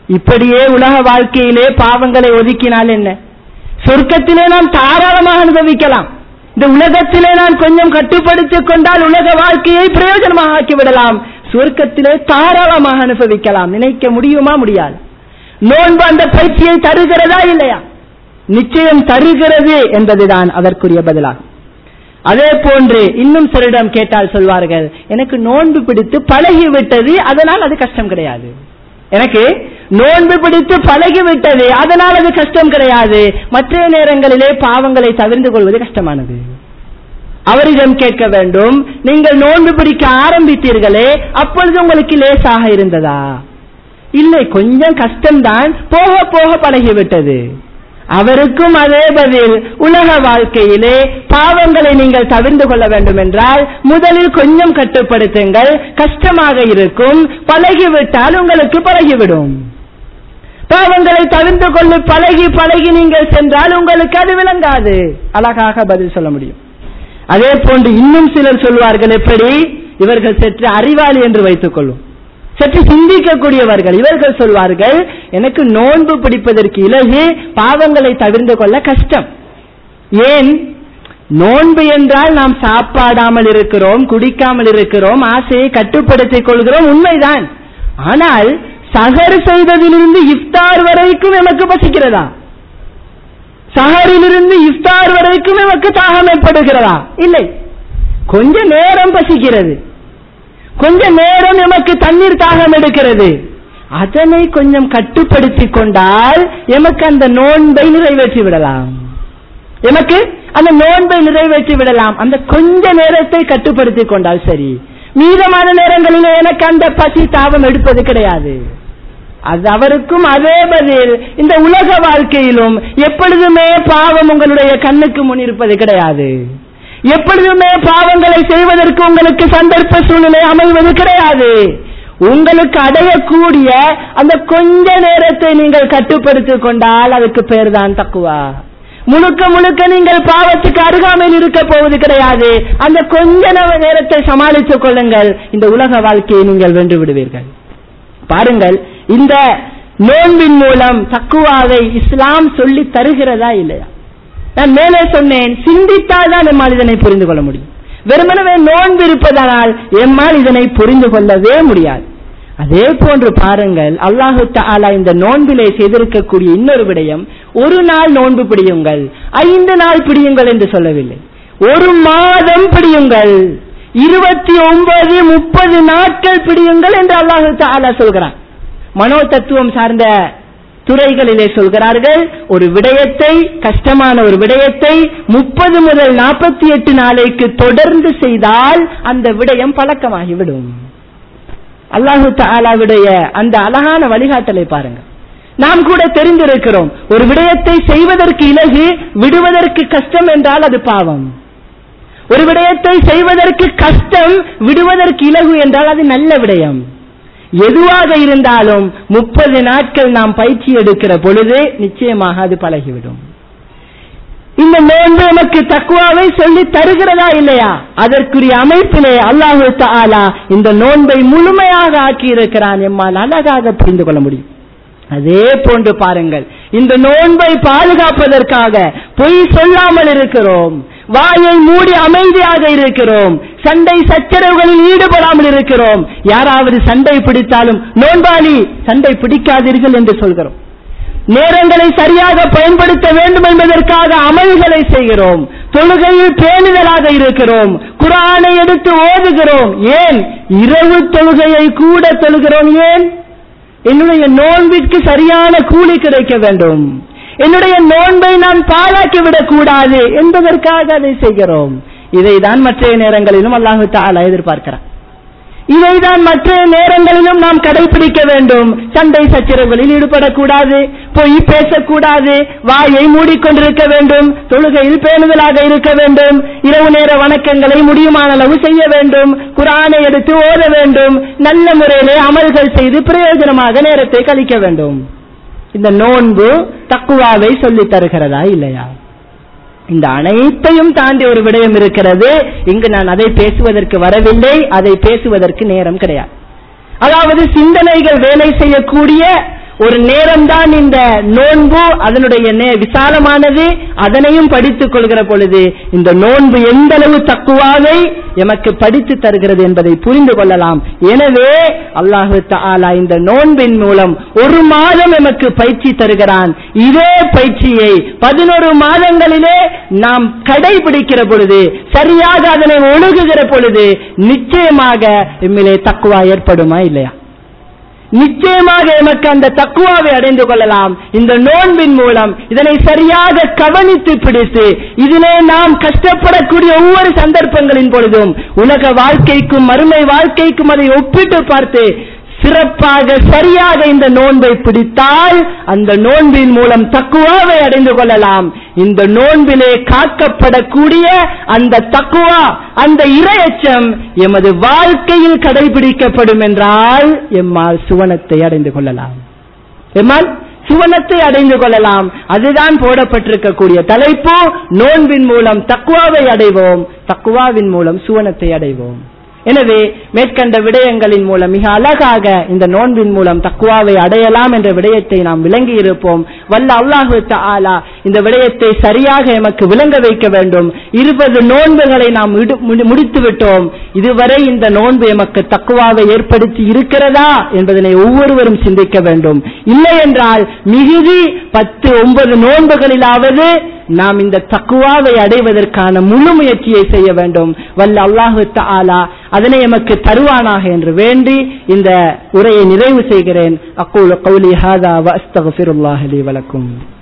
இப்படியே உலக வாழ்க்கையிலே பாவங்களை ஒதுக்கினால் என்ன சொர்க்கத்திலே நாம் தாராளமாக அனுபவிக்கலாம் இந்த உலகத்திலே நான் கொஞ்சம் கட்டுப்படுத்திக் கொண்டால் உலக வாழ்க்கையை பிரயோஜனமாக ஆக்கிவிடலாம் சொர்க்கத்திலே தாராளமாக அனுபவிக்கலாம் நினைக்க முடியுமா முடியாது நோன்பு அந்த பயிற்சியை தருகிறதா இல்லையா நிச்சயம் தருகிறது என்பதுதான் அதற்குரிய பதிலாகும் அதே போன்று இன்னும் சிலரிடம் கேட்டால் சொல்வார்கள் எனக்கு நோன்பு பிடித்து பழகி விட்டது அதனால் அது கஷ்டம் கிடையாது எனக்கு நோன்பு பிடித்து பழகி விட்டது அதனால் அது கஷ்டம் கிடையாது மற்ற நேரங்களிலே பாவங்களை தவிர்த்து கொள்வது கஷ்டமானது அவரிடம் கேட்க வேண்டும் நீங்கள் நோன்பு பிடிக்க ஆரம்பித்தீர்களே அப்பொழுது உங்களுக்கு லேசாக இருந்ததா இல்லை கொஞ்சம் கஷ்டம்தான் போக போக பழகிவிட்டது அவருக்கும் அதே பதில் உலக வாழ்க்கையிலே பாவங்களை நீங்கள் தவிர்த்து கொள்ள வேண்டும் என்றால் முதலில் கொஞ்சம் கட்டுப்படுத்துங்கள் கஷ்டமாக இருக்கும் பழகிவிட்டால் உங்களுக்கு பழகிவிடும் பாவங்களை தவிர்த்து கொண்டு பழகி பழகி நீங்கள் சென்றால் உங்களுக்கு அது விளங்காது அழகாக பதில் சொல்ல முடியும் அதே போன்று இன்னும் சிலர் சொல்வார்கள் எப்படி இவர்கள் சற்று அறிவாளி என்று வைத்துக் கொள்ளும் சற்று சிந்திக்கக்கூடியவர்கள் இவர்கள் சொல்வார்கள் எனக்கு நோன்பு பிடிப்பதற்கு இலகு பாவங்களை தவிர்த்து கொள்ள கஷ்டம் ஏன் நோன்பு என்றால் நாம் சாப்பாடாமல் இருக்கிறோம் குடிக்காமல் இருக்கிறோம் ஆசையை கட்டுப்படுத்திக் கொள்கிறோம் உண்மைதான் ஆனால் சகர் செய்ததிலிருந்து இஃப்தார் வரைக்கும் எமக்கு பசிக்கிறதா சஹரிலிருந்து இஃப்தார் வரைக்கும் எமக்கு தாகம் ஏற்படுகிறதா இல்லை கொஞ்ச நேரம் பசிக்கிறது கொஞ்ச நேரம் எமக்கு தண்ணீர் தாகம் எடுக்கிறது அதனை கொஞ்சம் கட்டுப்படுத்திக் கொண்டால் எமக்கு அந்த நோன்பை நிறைவேற்றி விடலாம் எமக்கு அந்த நோன்பை நிறைவேற்றி விடலாம் அந்த கொஞ்ச நேரத்தை கட்டுப்படுத்திக் கொண்டால் சரி மீதமான நேரங்களில் எனக்கு அந்த பசி தாபம் எடுப்பது கிடையாது அது அவருக்கும் அதே பதில் இந்த உலக வாழ்க்கையிலும் எப்பொழுதுமே பாவம் உங்களுடைய கண்ணுக்கு முன் இருப்பது கிடையாது எப்பொழுதுமே பாவங்களை செய்வதற்கு உங்களுக்கு சந்தர்ப்ப சூழ்நிலை அமைவது கிடையாது உங்களுக்கு அடையக்கூடிய அந்த கொஞ்ச நேரத்தை நீங்கள் கட்டுப்படுத்திக் கொண்டால் அதுக்கு பேர் தான் தக்குவா முழுக்க முழுக்க நீங்கள் பாவத்துக்கு அருகாமையில் இருக்க போவது கிடையாது அந்த கொஞ்ச நேரத்தை சமாளித்துக் கொள்ளுங்கள் இந்த உலக வாழ்க்கையை நீங்கள் வென்று விடுவீர்கள் பாருங்கள் இந்த நோன்பின் மூலம் தக்குவாவை இஸ்லாம் சொல்லி தருகிறதா இல்லையா நான் மேலே சொன்னேன் சிந்தித்தால் தான் நம்மால் இதனை புரிந்து கொள்ள முடியும் வெறுமனவே நோன்பு இருப்பதனால் எம்மால் இதனை புரிந்து கொள்ளவே முடியாது அதே போன்று பாருங்கள் அல்லாஹு தாலா இந்த நோன்பிலே செய்திருக்கக்கூடிய இன்னொரு விடயம் ஒரு நாள் நோன்பு பிடியுங்கள் ஐந்து நாள் பிடியுங்கள் என்று சொல்லவில்லை ஒரு மாதம் பிடியுங்கள் இருபத்தி ஒன்பது முப்பது நாட்கள் பிடியுங்கள் என்று அல்லாஹு தாலா சொல்கிறான் மனோ தத்துவம் சார்ந்த துறைகளிலே சொல்கிறார்கள் ஒரு விடயத்தை கஷ்டமான ஒரு விடயத்தை முப்பது முதல் நாற்பத்தி எட்டு நாளைக்கு தொடர்ந்து செய்தால் அந்த விடயம் பழக்கமாகிவிடும் அல்லாஹு தாலாவுடைய அந்த அழகான வழிகாட்டலை பாருங்க நாம் கூட தெரிந்திருக்கிறோம் ஒரு விடயத்தை செய்வதற்கு இலகு விடுவதற்கு கஷ்டம் என்றால் அது பாவம் ஒரு விடயத்தை செய்வதற்கு கஷ்டம் விடுவதற்கு இலகு என்றால் அது நல்ல விடயம் எதுவாக இருந்தாலும் முப்பது நாட்கள் நாம் பயிற்சி எடுக்கிற பொழுது நிச்சயமாக அது பழகிவிடும் இந்த நோன்பு நமக்கு தக்குவாவை சொல்லி தருகிறதா இல்லையா அதற்குரிய அமைப்பிலே அல்லாஹு தாலா இந்த நோன்பை முழுமையாக ஆக்கி இருக்கிறான் எம்மால் அழகாக புரிந்து கொள்ள முடியும் அதே போன்று பாருங்கள் இந்த நோன்பை பாதுகாப்பதற்காக பொய் சொல்லாமல் இருக்கிறோம் வாயை மூடி அமைதியாக இருக்கிறோம் சண்டை சச்சரவுகளில் ஈடுபடாமல் இருக்கிறோம் யாராவது சண்டை பிடித்தாலும் நோன்பாளி சண்டை பிடிக்காதீர்கள் என்று சொல்கிறோம் நேரங்களை சரியாக பயன்படுத்த வேண்டும் என்பதற்காக அமல்களை செய்கிறோம் தொழுகையில் பேணுதலாக இருக்கிறோம் குரானை எடுத்து ஓதுகிறோம் ஏன் இரவு தொழுகையை கூட தொழுகிறோம் ஏன் என்னுடைய நோன்பிற்கு சரியான கூலி கிடைக்க வேண்டும் என்னுடைய நோன்பை நான் பாழாக்கி விடக் கூடாது என்பதற்காக அதை செய்கிறோம் இதைதான் மற்ற நேரங்களிலும் அல்லாஹு தாலா எதிர்பார்க்கிறான் இதைதான் மற்ற நேரங்களிலும் நாம் கடைபிடிக்க வேண்டும் சண்டை சச்சரவுகளில் ஈடுபடக்கூடாது பொய் பேசக்கூடாது வாயை மூடிக்கொண்டிருக்க வேண்டும் தொழுகையில் பேணுதலாக இருக்க வேண்டும் இரவு நேர வணக்கங்களை முடியுமான அளவு செய்ய வேண்டும் குரானை எடுத்து ஓத வேண்டும் நல்ல முறையிலே அமல்கள் செய்து பிரயோஜனமாக நேரத்தை கழிக்க வேண்டும் இந்த நோன்பு தக்குவாவை சொல்லித் தருகிறதா இல்லையா இந்த அனைத்தையும் தாண்டி ஒரு விடயம் இருக்கிறது இங்கு நான் அதை பேசுவதற்கு வரவில்லை அதை பேசுவதற்கு நேரம் கிடையாது அதாவது சிந்தனைகள் வேலை செய்யக்கூடிய ஒரு நேரம்தான் இந்த நோன்பு அதனுடைய நே- விசாலமானது அதனையும் படித்துக் கொள்கிற பொழுது இந்த நோன்பு எந்த அளவு தக்குவாவை எமக்கு படித்து தருகிறது என்பதை புரிந்து கொள்ளலாம் எனவே அல்லாஹு தஆலா இந்த நோன்பின் மூலம் ஒரு மாதம் எமக்கு பயிற்சி தருகிறான் இதே பயிற்சியை பதினொரு மாதங்களிலே நாம் கடைபிடிக்கிற பொழுது சரியாக அதனை ஒழுகுகிற பொழுது நிச்சயமாக எம்மிலே தக்குவா ஏற்படுமா இல்லையா நிச்சயமாக எமக்கு அந்த தக்குவாவை அடைந்து கொள்ளலாம் இந்த நோன்பின் மூலம் இதனை சரியாக கவனித்து பிடித்து இதிலே நாம் கஷ்டப்படக்கூடிய ஒவ்வொரு சந்தர்ப்பங்களின் பொழுதும் உலக வாழ்க்கைக்கும் மறுமை வாழ்க்கைக்கும் அதை ஒப்பிட்டு பார்த்து சிறப்பாக சரியாக இந்த நோன்பை பிடித்தால் அந்த நோன்பின் மூலம் தக்குவாவை அடைந்து கொள்ளலாம் இந்த நோன்பிலே காக்கப்படக்கூடிய அந்த தக்குவா அந்த இரையச்சம் எமது வாழ்க்கையில் கடைபிடிக்கப்படும் என்றால் எம்மால் சுவனத்தை அடைந்து கொள்ளலாம் எம்மால் சுவனத்தை அடைந்து கொள்ளலாம் அதுதான் போடப்பட்டிருக்கக்கூடிய தலைப்பு நோன்பின் மூலம் தக்குவாவை அடைவோம் தக்குவாவின் மூலம் சுவனத்தை அடைவோம் எனவே மேற்கண்ட விடயங்களின் மூலம் மிக அழகாக இந்த நோன்பின் மூலம் தக்குவாவை அடையலாம் என்ற விடயத்தை நாம் விளங்கி இருப்போம் வல்ல அல்லாஹு தஆலா இந்த விடயத்தை சரியாக எமக்கு விளங்க வைக்க வேண்டும் இருபது நோன்புகளை நாம் இடு- முடி- முடித்து விட்டோம் இதுவரை இந்த நோன்பு எமக்கு தக்குவாவை ஏற்படுத்தி இருக்கிறதா என்பதனை ஒவ்வொருவரும் சிந்திக்க வேண்டும் இல்லை என்றால் மிகுதி பத்து ஒன்பது நோன்புகளிலாவது நாம் இந்த தக்குவாவை அடைவதற்கான முழு முயற்சியை செய்ய வேண்டும் வல்ல அல்லாஹு தஆலா அதனை எமக்கு தருவானாக என்று வேண்டி இந்த உரையை நிறைவு செய்கிறேன் அக்கூல கௌலி ஹாதா வ அஸ்தக்ஃபிருல்லாஹி லி வலக்கும்